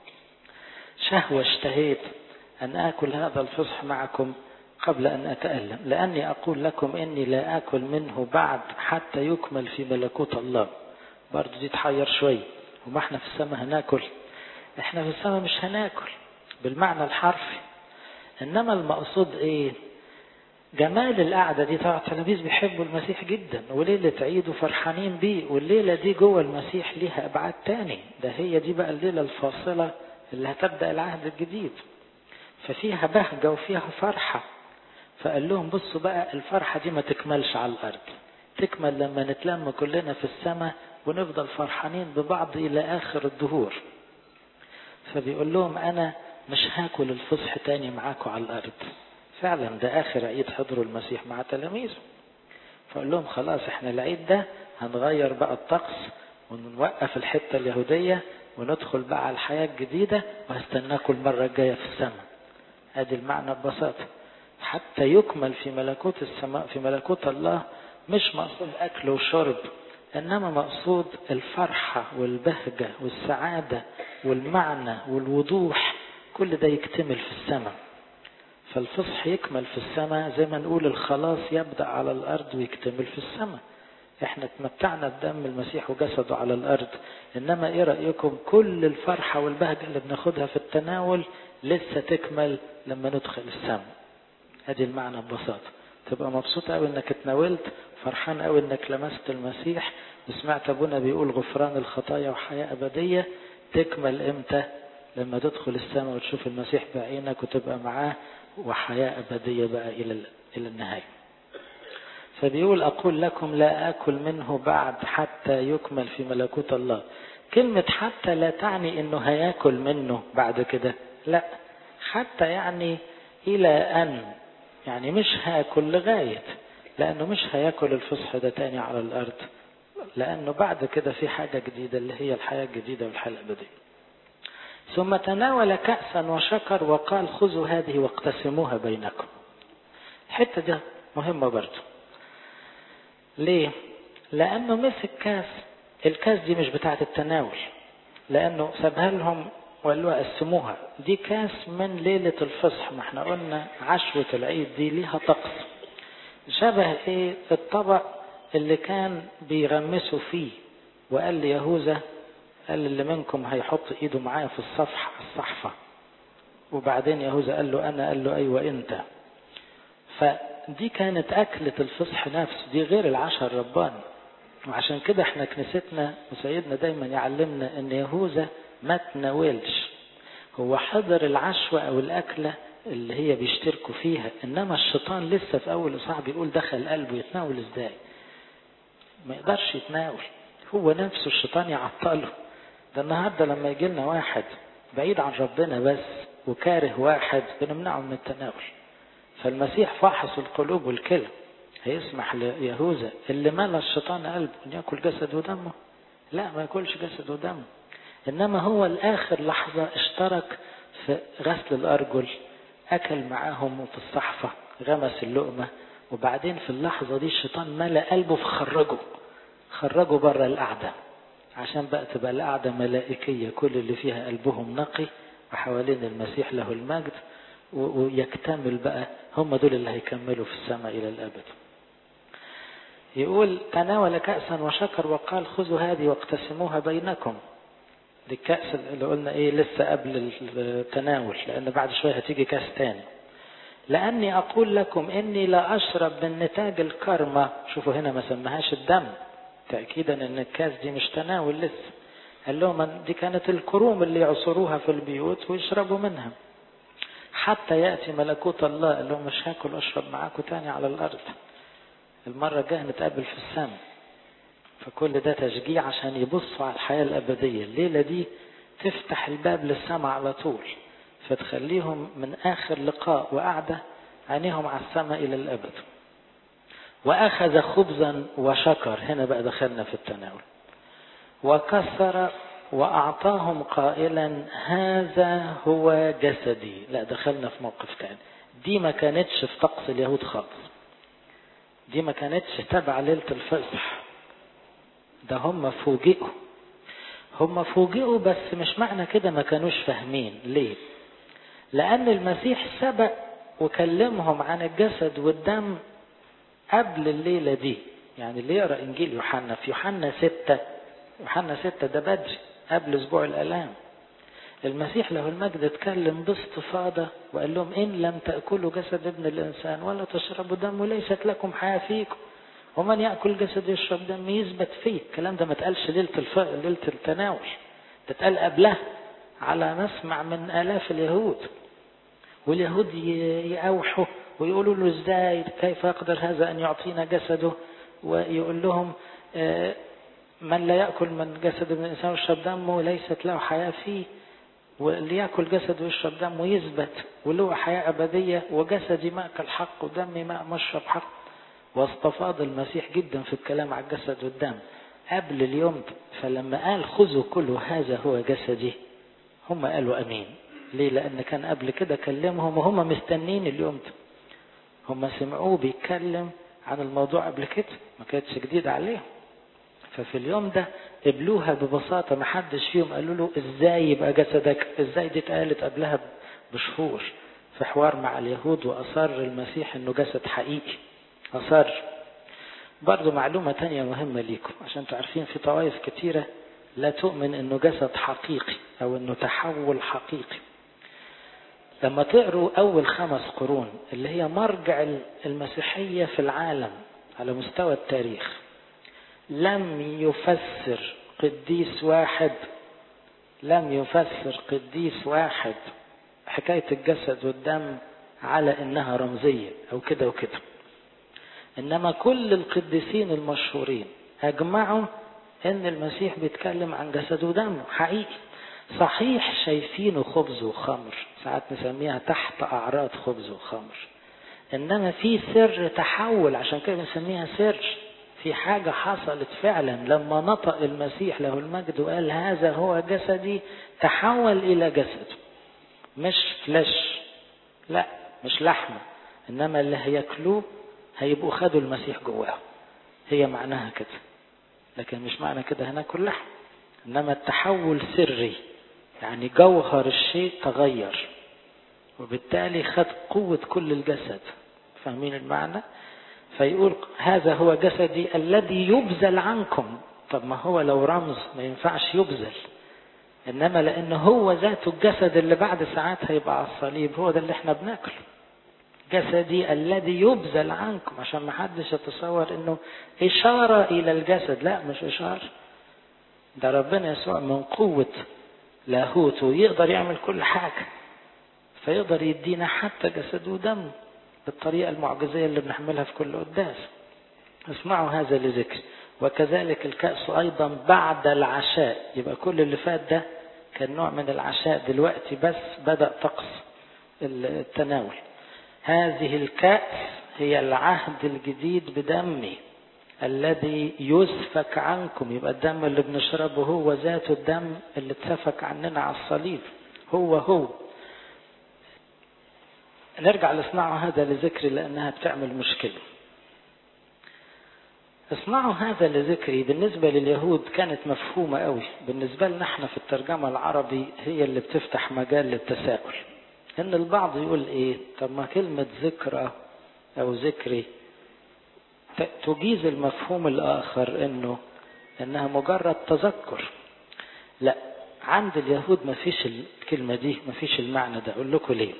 شهوة اشتهيت ان اكل هذا الفصح معكم قبل أن أتألم لأني أقول لكم إني لا آكل منه بعد حتى يكمل في ملكوت الله برضو دي تحير شوي وما احنا في السماء هناكل احنا في السماء مش هناكل بالمعنى الحرفي إنما المقصود إيه جمال القعدة دي طبعا التلاميذ بيحبوا المسيح جدا وليلة عيد وفرحانين بيه والليلة دي جوه المسيح ليها أبعاد تاني ده هي دي بقى الليلة الفاصلة اللي هتبدأ العهد الجديد ففيها بهجة وفيها فرحة فقال لهم بصوا بقى الفرحة دي ما تكملش على الأرض تكمل لما نتلم كلنا في السماء ونفضل فرحانين ببعض إلى آخر الدهور فبيقول لهم أنا مش هاكل الفصح تاني معاكم على الأرض فعلا ده آخر عيد حضروا المسيح مع تلاميذه فقال لهم خلاص احنا العيد ده هنغير بقى الطقس ونوقف الحتة اليهودية وندخل بقى على الحياة الجديدة وهستناكم المرة الجاية في السماء ادي المعنى ببساطة حتى يكمل في ملكوت السماء في ملكوت الله مش مقصود أكل وشرب إنما مقصود الفرحة والبهجة والسعادة والمعنى والوضوح كل ده يكتمل في السماء فالفصح يكمل في السماء زي ما نقول الخلاص يبدأ على الأرض ويكتمل في السماء احنا تمتعنا بدم المسيح وجسده على الأرض إنما إيه رأيكم كل الفرحة والبهجة اللي بناخدها في التناول لسه تكمل لما ندخل السماء ادي المعنى ببساطه تبقى مبسوط قوي انك اتناولت فرحان قوي انك لمست المسيح وسمعت ابونا بيقول غفران الخطايا وحياه ابديه تكمل امتى لما تدخل السماء وتشوف المسيح بعينك وتبقى معاه وحياه ابديه بقى الى الى النهايه فبيقول اقول لكم لا اكل منه بعد حتى يكمل في ملكوت الله كلمه حتى لا تعني انه هياكل منه بعد كده لا حتى يعني الى ان يعني مش هاكل لغاية لأنه مش هياكل الفصح ده تاني على الأرض لأنه بعد كده في حاجة جديدة اللي هي الحياة الجديدة والحياة الأبدية ثم تناول كأسا وشكر وقال خذوا هذه واقتسموها بينكم الحتة دي مهمة برضو ليه؟ لأنه مسك كاس الكاس دي مش بتاعة التناول لأنه سابها لهم وقال له قسموها دي كاس من ليلة الفصح ما احنا قلنا عشوة العيد دي ليها طقس شبه ايه الطبق اللي كان بيغمسوا فيه وقال ليهوذا قال اللي منكم هيحط ايده معايا في الصفحة الصحفة وبعدين يهوذا قال له انا قال له ايوه انت فدي كانت اكلة الفصح نفسه دي غير العشاء الرباني وعشان كده احنا كنيستنا وسيدنا دايما يعلمنا ان يهوذا ما تناولش هو حضر العشوة او الاكلة اللي هي بيشتركوا فيها انما الشيطان لسه في اول اصحاح بيقول دخل قلبه يتناول ازاي ما يقدرش يتناول هو نفسه الشيطان يعطله ده النهارده لما يجي لنا واحد بعيد عن ربنا بس وكاره واحد بنمنعه من التناول فالمسيح فاحص القلوب والكلى هيسمح ليهوذا اللي ملا الشيطان قلبه ان ياكل جسد ودمه لا ما ياكلش جسد ودمه انما هو لاخر لحظه اشترك في غسل الارجل اكل معاهم في الصحفه غمس اللقمه وبعدين في اللحظه دي الشيطان ملا قلبه فخرجه خرجه بره القعده عشان بقى تبقى القعده ملائكيه كل اللي فيها قلبهم نقي وحوالين المسيح له المجد ويكتمل بقى هم دول اللي هيكملوا في السماء إلى الأبد يقول تناول كأسا وشكر وقال خذوا هذه واقتسموها بينكم دي الكأس اللي قلنا ايه لسه قبل التناول لأن بعد شوية هتيجي كأس تاني لأني أقول لكم إني لا أشرب من نتاج الكرمة شوفوا هنا ما سمهاش الدم تأكيدا إن الكاس دي مش تناول لسه قال لهم دي كانت الكروم اللي يعصروها في البيوت ويشربوا منها حتى يأتي ملكوت الله قال لهم مش هاكل واشرب معاكم تاني على الأرض المرة الجاية نتقابل في السماء فكل ده تشجيع عشان يبصوا على الحياة الأبدية الليلة دي تفتح الباب للسماء على طول فتخليهم من آخر لقاء وقعدة عينيهم على السماء إلى الأبد وأخذ خبزا وشكر هنا بقى دخلنا في التناول وكسر وأعطاهم قائلا هذا هو جسدي لا دخلنا في موقف تاني دي ما كانتش في طقس اليهود خالص دي ما كانتش تبع ليلة الفصح ده هم فوجئوا هم فوجئوا بس مش معنى كده ما كانوش فاهمين ليه لأن المسيح سبق وكلمهم عن الجسد والدم قبل الليلة دي يعني اللي يقرأ إنجيل يوحنا في يوحنا ستة يوحنا ستة ده بدري قبل أسبوع الآلام المسيح له المجد اتكلم باستفاضة وقال لهم إن لم تأكلوا جسد ابن الإنسان ولا تشربوا دمه ليست لكم حياة فيكم ومن يأكل جسد يشرب دم يثبت فيه الكلام ده ما اتقالش ليلة الف... ليلة التناول ده اتقال قبلها على مسمع من آلاف اليهود واليهود يأوحوا ويقولوا له ازاي كيف يقدر هذا أن يعطينا جسده ويقول لهم من لا يأكل من جسد ابن الإنسان ويشرب دمه ليست له حياة فيه واللي يأكل جسد ويشرب دمه يثبت وله حياة أبدية وجسدي مأكل حق ودمي ماء مشرب حق واستفاض المسيح جدا في الكلام على الجسد والدم قبل اليوم فلما قال خذوا كل هذا هو جسدي هم قالوا أمين ليه لأن كان قبل كده كلمهم وهم مستنين اليوم ده هم سمعوه بيتكلم عن الموضوع قبل كده ما كانتش جديدة عليهم ففي اليوم ده قبلوها ببساطة ما حدش فيهم قالوا له ازاي يبقى جسدك ازاي دي اتقالت قبلها بشهور في حوار مع اليهود وأصر المسيح انه جسد حقيقي أصر برضو معلومة تانية مهمة ليكم عشان تعرفين في طوائف كتيرة لا تؤمن انه جسد حقيقي او انه تحول حقيقي لما تقروا اول خمس قرون اللي هي مرجع المسيحية في العالم على مستوى التاريخ لم يفسر قديس واحد لم يفسر قديس واحد حكاية الجسد والدم على انها رمزية او كده وكده انما كل القديسين المشهورين اجمعوا ان المسيح بيتكلم عن جسد ودم حقيقي صحيح شايفينه خبز وخمر ساعات نسميها تحت اعراض خبز وخمر انما في سر تحول عشان كده بنسميها سر في حاجة حصلت فعلا لما نطق المسيح له المجد وقال هذا هو جسدي تحول إلى جسد مش فلش لا مش لحمة إنما اللي هياكلوه هيبقوا خدوا المسيح جواه هي معناها كده لكن مش معنى كده هناكل لحم إنما التحول سري يعني جوهر الشيء تغير وبالتالي خد قوة كل الجسد فاهمين المعنى؟ فيقول هذا هو جسدي الذي يبذل عنكم طب ما هو لو رمز ما ينفعش يبذل انما لان هو ذاته الجسد اللي بعد ساعات هيبقى على الصليب هو ده اللي احنا بناكله جسدي الذي يبذل عنكم عشان ما حدش يتصور انه اشارة الى الجسد لا مش اشارة ده ربنا يسوع من قوة لاهوته يقدر يعمل كل حاجة فيقدر يدينا حتى جسد ودم بالطريقة المعجزية اللي بنحملها في كل قداس اسمعوا هذا لذكر وكذلك الكأس أيضا بعد العشاء يبقى كل اللي فات ده كان نوع من العشاء دلوقتي بس بدأ طقس التناول هذه الكأس هي العهد الجديد بدمي الذي يسفك عنكم يبقى الدم اللي بنشربه هو ذات الدم اللي اتسفك عننا على الصليب هو هو نرجع لصناعه هذا لذكري لأنها بتعمل مشكلة اصنعوا هذا لذكري بالنسبة لليهود كانت مفهومة قوي بالنسبة لنا احنا في الترجمة العربي هي اللي بتفتح مجال للتساؤل ان البعض يقول ايه طب ما كلمة ذكرى او ذكري تجيز المفهوم الاخر انه انها مجرد تذكر لا عند اليهود ما فيش الكلمة دي ما فيش المعنى ده اقول لكم ليه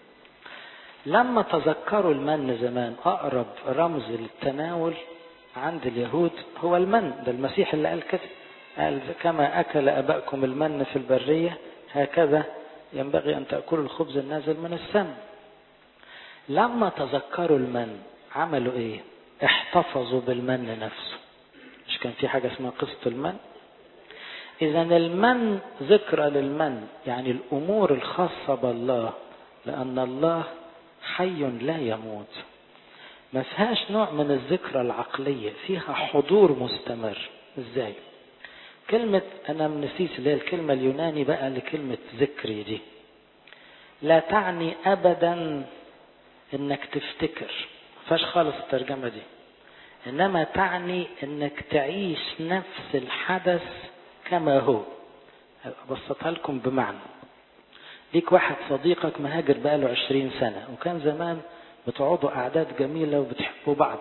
لما تذكروا المن زمان اقرب رمز للتناول عند اليهود هو المن ده المسيح اللي قال كده قال كما أكل أباءكم المن في البرية هكذا ينبغي أن تأكلوا الخبز النازل من السماء لما تذكروا المن عملوا إيه احتفظوا بالمن نفسه مش كان في حاجة اسمها قصة المن إذا المن ذكرى للمن يعني الأمور الخاصة بالله لأن الله حي لا يموت ما فيهاش نوع من الذكرى العقلية فيها حضور مستمر ازاي كلمة أنا منسيس اللي هي الكلمة اليوناني بقى لكلمة ذكري دي لا تعني أبدا إنك تفتكر فاش خالص الترجمة دي إنما تعني إنك تعيش نفس الحدث كما هو أبسطها لكم بمعنى ليك واحد صديقك مهاجر بقاله عشرين سنة وكان زمان بتقعدوا أعداد جميلة وبتحبوا بعض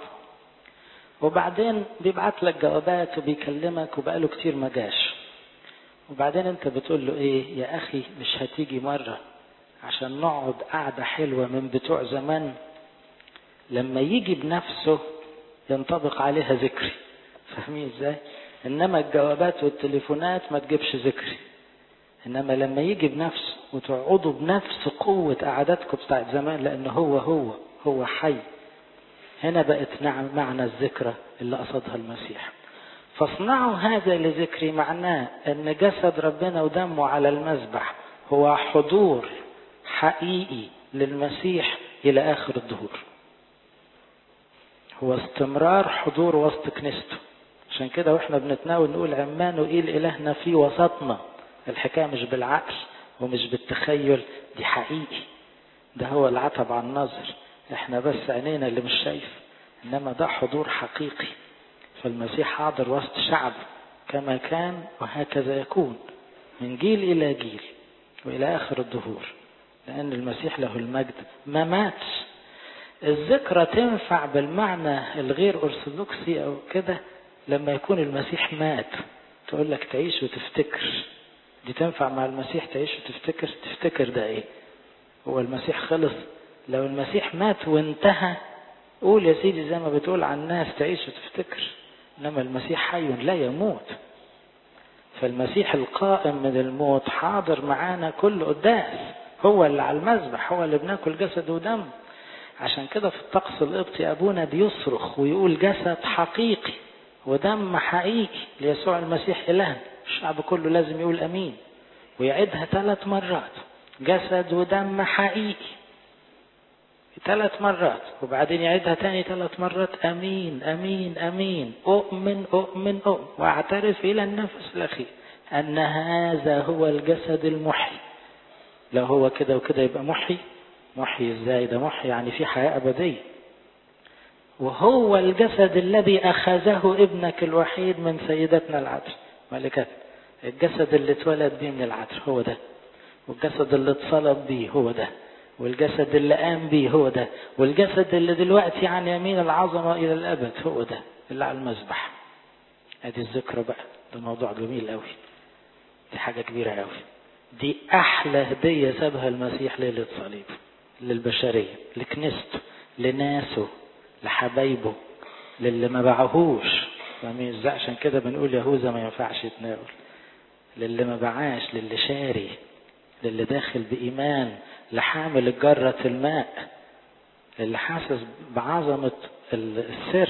وبعدين بيبعت لك جوابات وبيكلمك وبقاله كتير ما جاش وبعدين انت بتقول له ايه يا اخي مش هتيجي مرة عشان نقعد قعدة حلوة من بتوع زمان لما يجي بنفسه ينطبق عليها ذكري فاهمين ازاي انما الجوابات والتليفونات ما تجيبش ذكري انما لما يجي بنفسه وتقعدوا بنفس قوة قعداتكم بتاعت زمان لان هو هو هو حي هنا بقت نعم معنى الذكرى اللي قصدها المسيح فاصنعوا هذا لذكري معناه ان جسد ربنا ودمه على المذبح هو حضور حقيقي للمسيح الى اخر الدهور هو استمرار حضور وسط كنيسته عشان كده واحنا بنتناول نقول عمان وإيل إلهنا في وسطنا الحكاية مش بالعقل ومش بالتخيل دي حقيقي ده هو العتب عن النظر احنا بس عينينا اللي مش شايف انما ده حضور حقيقي فالمسيح حاضر وسط شعب كما كان وهكذا يكون من جيل الى جيل والى اخر الدهور لان المسيح له المجد ما ماتش الذكرى تنفع بالمعنى الغير ارثوذكسي او كده لما يكون المسيح مات تقول لك تعيش وتفتكر دي تنفع مع المسيح تعيش وتفتكر تفتكر ده ايه هو المسيح خلص لو المسيح مات وانتهى قول يا سيدي زي ما بتقول عن الناس تعيش وتفتكر انما المسيح حي لا يموت فالمسيح القائم من الموت حاضر معانا كل قداس هو اللي على المذبح هو اللي بناكل جسد ودم عشان كده في الطقس القبطي ابونا بيصرخ ويقول جسد حقيقي ودم حقيقي ليسوع المسيح إلهنا الشعب كله لازم يقول أمين ويعيدها ثلاث مرات جسد ودم حقيقي ثلاث مرات وبعدين يعيدها تاني ثلاث مرات أمين أمين أمين أؤمن أؤمن أؤمن وأعترف إلى النفس الأخير أن هذا هو الجسد المحي لو هو كده وكده يبقى محي محي ازاي ده محي يعني في حياة أبدية وهو الجسد الذي أخذه ابنك الوحيد من سيدتنا العذراء ملكتنا الجسد اللي اتولد بيه من العذراء هو ده والجسد اللي اتصلب بيه هو ده والجسد اللي قام بيه هو ده والجسد اللي دلوقتي عن يمين العظمة إلى الأبد هو ده اللي على المذبح ادي الذكرى بقى ده موضوع جميل قوي دي حاجة كبيرة قوي دي أحلى هدية سابها المسيح ليلة صليب للبشرية لكنيسته لناسه لحبايبه للي ما باعهوش فاهمين ازاي عشان كده بنقول يهوذا ما ينفعش يتناول للي ما باعاش للي شاري للي داخل بإيمان لحامل جرة الماء للي حاسس بعظمة السر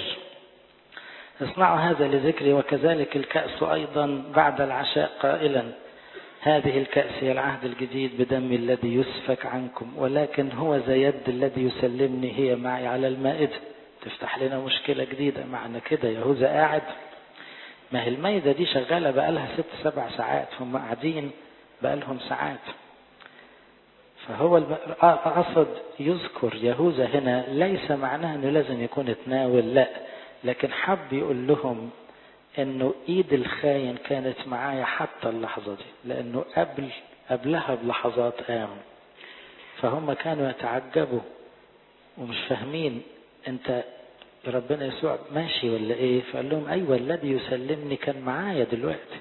اصنعوا هذا لذكري وكذلك الكأس أيضا بعد العشاء قائلا هذه الكأس هي العهد الجديد بدم الذي يسفك عنكم ولكن هو زي يد الذي يسلمني هي معي على المائدة تفتح لنا مشكلة جديدة معنى كده يهوذا قاعد ما هي المائدة دي شغالة بقالها ست سبع ساعات هم قاعدين بقالهم ساعات فهو قصد يذكر يهوذا هنا ليس معناه انه لازم يكون اتناول لا لكن حب يقول لهم انه ايد الخاين كانت معايا حتى اللحظه دي لانه قبل قبلها بلحظات قام فهم كانوا يتعجبوا ومش فاهمين انت ربنا يسوع ماشي ولا ايه فقال لهم ايوه الذي يسلمني كان معايا دلوقتي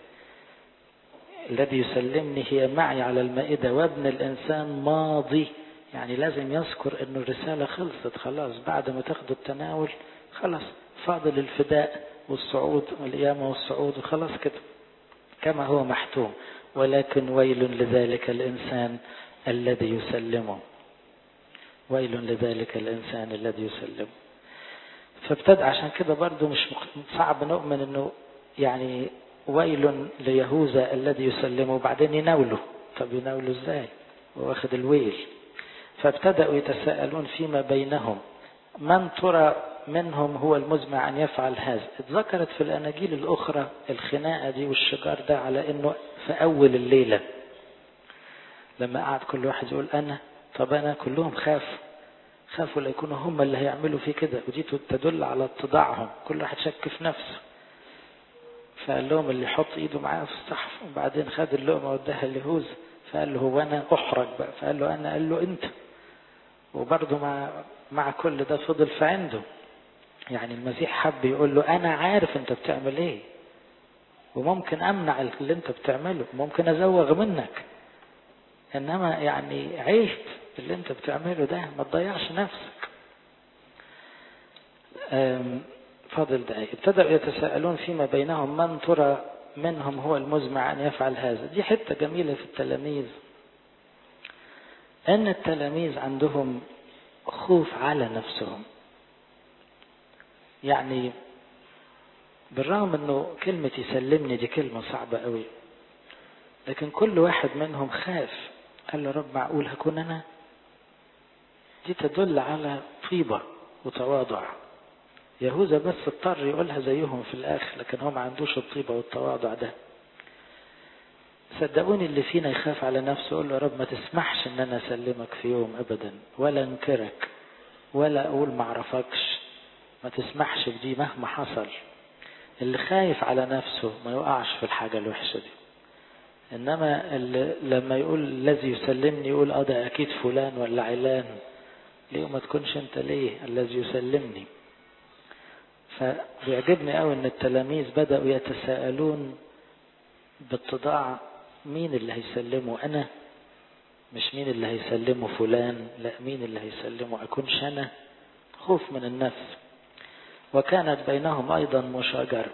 الذي يسلمني هي معي على المائدة وابن الإنسان ماضي يعني لازم يذكر أنه الرسالة خلصت خلاص بعد ما تاخدوا التناول خلاص فاضل الفداء والصعود والقيامة والصعود وخلاص كده كما هو محتوم ولكن ويل لذلك الإنسان الذي يسلمه ويل لذلك الإنسان الذي يسلمه فابتدأ عشان كده برضو مش صعب نؤمن أنه يعني ويل ليهوذا الذي يسلمه وبعدين يناوله طب يناوله ازاي واخد الويل فابتدأوا يتساءلون فيما بينهم من ترى منهم هو المزمع أن يفعل هذا اتذكرت في الأناجيل الأخرى الخناقة دي والشجار ده على أنه في أول الليلة لما قعد كل واحد يقول أنا طب أنا كلهم خافوا خافوا لا يكونوا هم اللي هيعملوا فيه كده ودي تدل على اتضاعهم كل واحد شك في نفسه فقال لهم اللي يحط ايده معاه في الصحف وبعدين خد اللقمه واداها ليهوذا فقال له هو انا احرج بقى فقال له انا قال له انت وبرضه مع مع كل ده فضل في عنده يعني المسيح حب يقول له انا عارف انت بتعمل ايه وممكن امنع اللي انت بتعمله ممكن ازوغ منك انما يعني عيب اللي انت بتعمله ده ما تضيعش نفسك فاضل دقائق ابتدأوا يتساءلون فيما بينهم من ترى منهم هو المزمع أن يفعل هذا دي حتة جميلة في التلاميذ أن التلاميذ عندهم خوف على نفسهم يعني بالرغم أنه كلمة يسلمني دي كلمة صعبة قوي لكن كل واحد منهم خاف قال له رب معقول هكون أنا دي تدل على طيبة وتواضع يهوذا بس اضطر يقولها زيهم في الاخر لكن هو ما عندوش الطيبه والتواضع ده صدقوني اللي فينا يخاف على نفسه يقول له يا رب ما تسمحش ان انا اسلمك في يوم ابدا ولا انكرك ولا اقول ما اعرفكش ما تسمحش بدي مهما حصل اللي خايف على نفسه ما يقعش في الحاجه الوحشه دي انما اللي لما يقول الذي يسلمني يقول اه ده اكيد فلان ولا علان ليه ما تكونش انت ليه الذي يسلمني فبيعجبني قوي ان التلاميذ بدأوا يتساءلون باتضاع مين اللي هيسلمه انا مش مين اللي هيسلمه فلان لا مين اللي هيسلمه اكونش انا خوف من النفس وكانت بينهم ايضا مشاجرة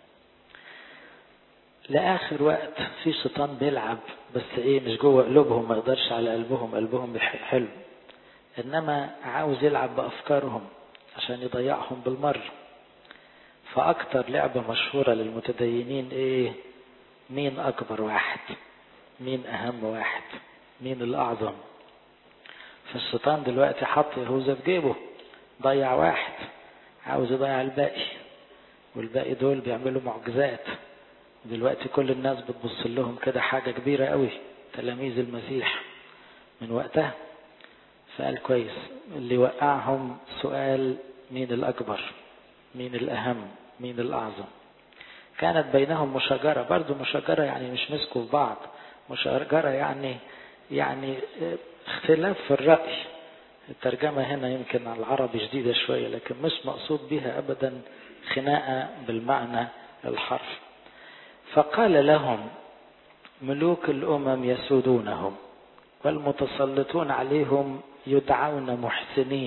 لاخر وقت في شيطان بيلعب بس ايه مش جوه قلوبهم ما يقدرش على قلبهم قلبهم حلو انما عاوز يلعب بافكارهم عشان يضيعهم بالمره فأكتر لعبة مشهورة للمتدينين إيه؟ مين أكبر واحد؟ مين أهم واحد؟ مين الأعظم؟ فالشيطان دلوقتي حط يهوذا في جيبه ضيع واحد عاوز يضيع الباقي والباقي دول بيعملوا معجزات دلوقتي كل الناس بتبص لهم كده حاجة كبيرة قوي تلاميذ المسيح من وقتها فقال كويس اللي وقعهم سؤال مين الأكبر مين الأهم مين الأعظم كانت بينهم مشاجرة برضو مشاجرة يعني مش مسكوا في بعض مشاجرة يعني يعني اختلاف في الرأي الترجمة هنا يمكن على العربي جديدة شوية لكن مش مقصود بها أبدا خناقة بالمعنى الحرف فقال لهم ملوك الأمم يسودونهم والمتسلطون عليهم يدعون محسنين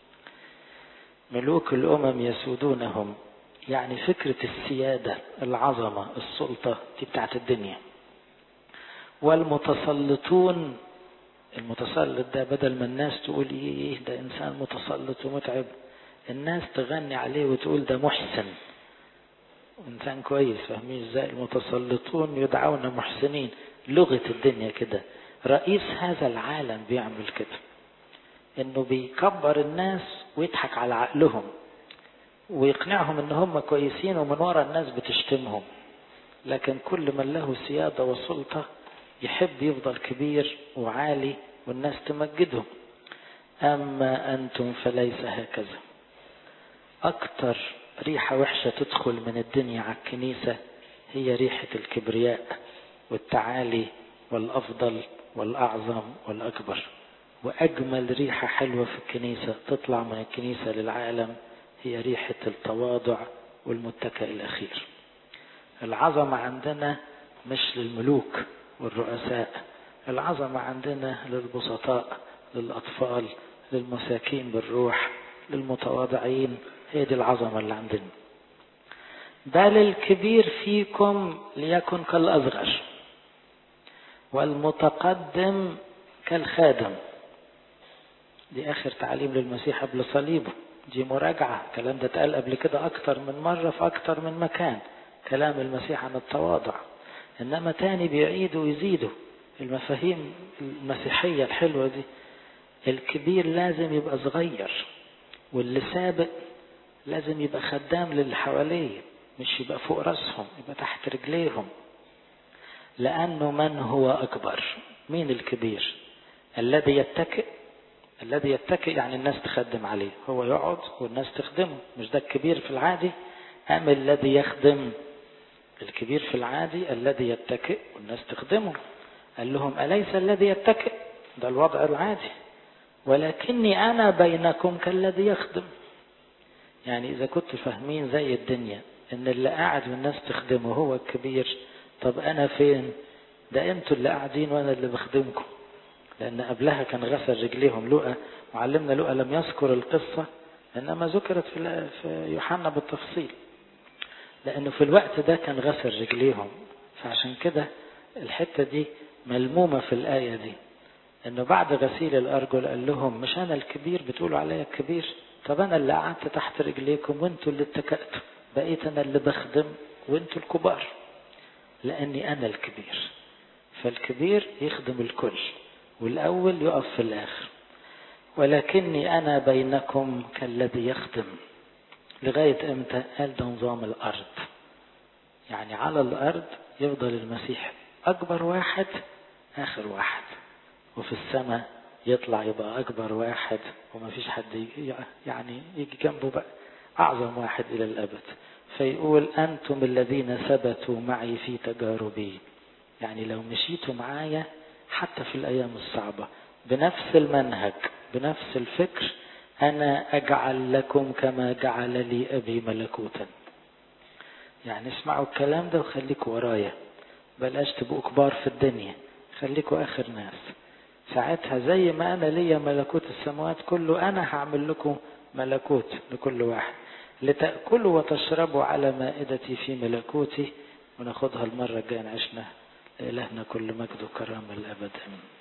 ملوك الأمم يسودونهم يعني فكرة السيادة العظمة السلطة دي بتاعت الدنيا والمتسلطون المتسلط ده بدل ما الناس تقول ايه ده انسان متسلط ومتعب الناس تغني عليه وتقول ده محسن انسان كويس فاهمين ازاي المتسلطون يدعون محسنين لغة الدنيا كده رئيس هذا العالم بيعمل كده انه بيكبر الناس ويضحك على عقلهم ويقنعهم ان هم كويسين ومن ورا الناس بتشتمهم لكن كل من له سيادة وسلطة يحب يفضل كبير وعالي والناس تمجده أما أنتم فليس هكذا أكتر ريحة وحشة تدخل من الدنيا على الكنيسة هي ريحة الكبرياء والتعالي والأفضل والأعظم والأكبر وأجمل ريحة حلوة في الكنيسة تطلع من الكنيسة للعالم هي ريحة التواضع والمتكئ الأخير العظمة عندنا مش للملوك والرؤساء العظمة عندنا للبسطاء للأطفال للمساكين بالروح للمتواضعين هي دي العظمة اللي عندنا بل الكبير فيكم ليكن كالأصغر والمتقدم كالخادم دي آخر تعليم للمسيح قبل صليبه دي مراجعة الكلام ده اتقال قبل كده أكتر من مرة في أكتر من مكان كلام المسيح عن التواضع إنما تاني بيعيدوا ويزيدوا المفاهيم المسيحية الحلوة دي الكبير لازم يبقى صغير واللي سابق لازم يبقى خدام للي حواليه مش يبقى فوق راسهم يبقى تحت رجليهم لأنه من هو أكبر مين الكبير الذي يتكئ الذي يتكئ يعني الناس تخدم عليه هو يقعد والناس تخدمه مش ده الكبير في العادي أم الذي يخدم الكبير في العادي الذي يتكئ والناس تخدمه قال لهم أليس الذي يتكئ ده الوضع العادي ولكني أنا بينكم كالذي يخدم يعني إذا كنت فاهمين زي الدنيا إن اللي قاعد والناس تخدمه هو الكبير طب أنا فين ده أنتوا اللي قاعدين وأنا اللي بخدمكم لأن قبلها كان غسل رجليهم لقى معلمنا لقى لم يذكر القصة إنما ذكرت في يوحنا بالتفصيل لأنه في الوقت ده كان غسل رجليهم فعشان كده الحتة دي ملمومة في الآية دي إنه بعد غسيل الأرجل قال لهم مش أنا الكبير بتقولوا عليا الكبير طب أنا اللي قعدت تحت رجليكم وأنتوا اللي اتكأتوا بقيت أنا اللي بخدم وأنتوا الكبار لأني أنا الكبير فالكبير يخدم الكل والأول يقف في الآخر ولكني أنا بينكم كالذي يخدم لغاية إمتى قال ده نظام الأرض يعني على الأرض يفضل المسيح أكبر واحد آخر واحد وفي السماء يطلع يبقى أكبر واحد وما فيش حد يعني يجي جنبه بقى أعظم واحد إلى الأبد فيقول أنتم الذين ثبتوا معي في تجاربي يعني لو مشيتوا معايا حتى في الأيام الصعبة بنفس المنهج بنفس الفكر أنا أجعل لكم كما جعل لي أبي ملكوتا يعني اسمعوا الكلام ده وخليكوا ورايا بلاش تبقوا كبار في الدنيا خليكوا آخر ناس ساعتها زي ما أنا ليا ملكوت السماوات كله أنا هعمل لكم ملكوت لكل واحد لتأكلوا وتشربوا على مائدتي في ملكوتي وناخدها المرة الجاية عشنا إلهنا كل مجد وكرامة الأبد آمين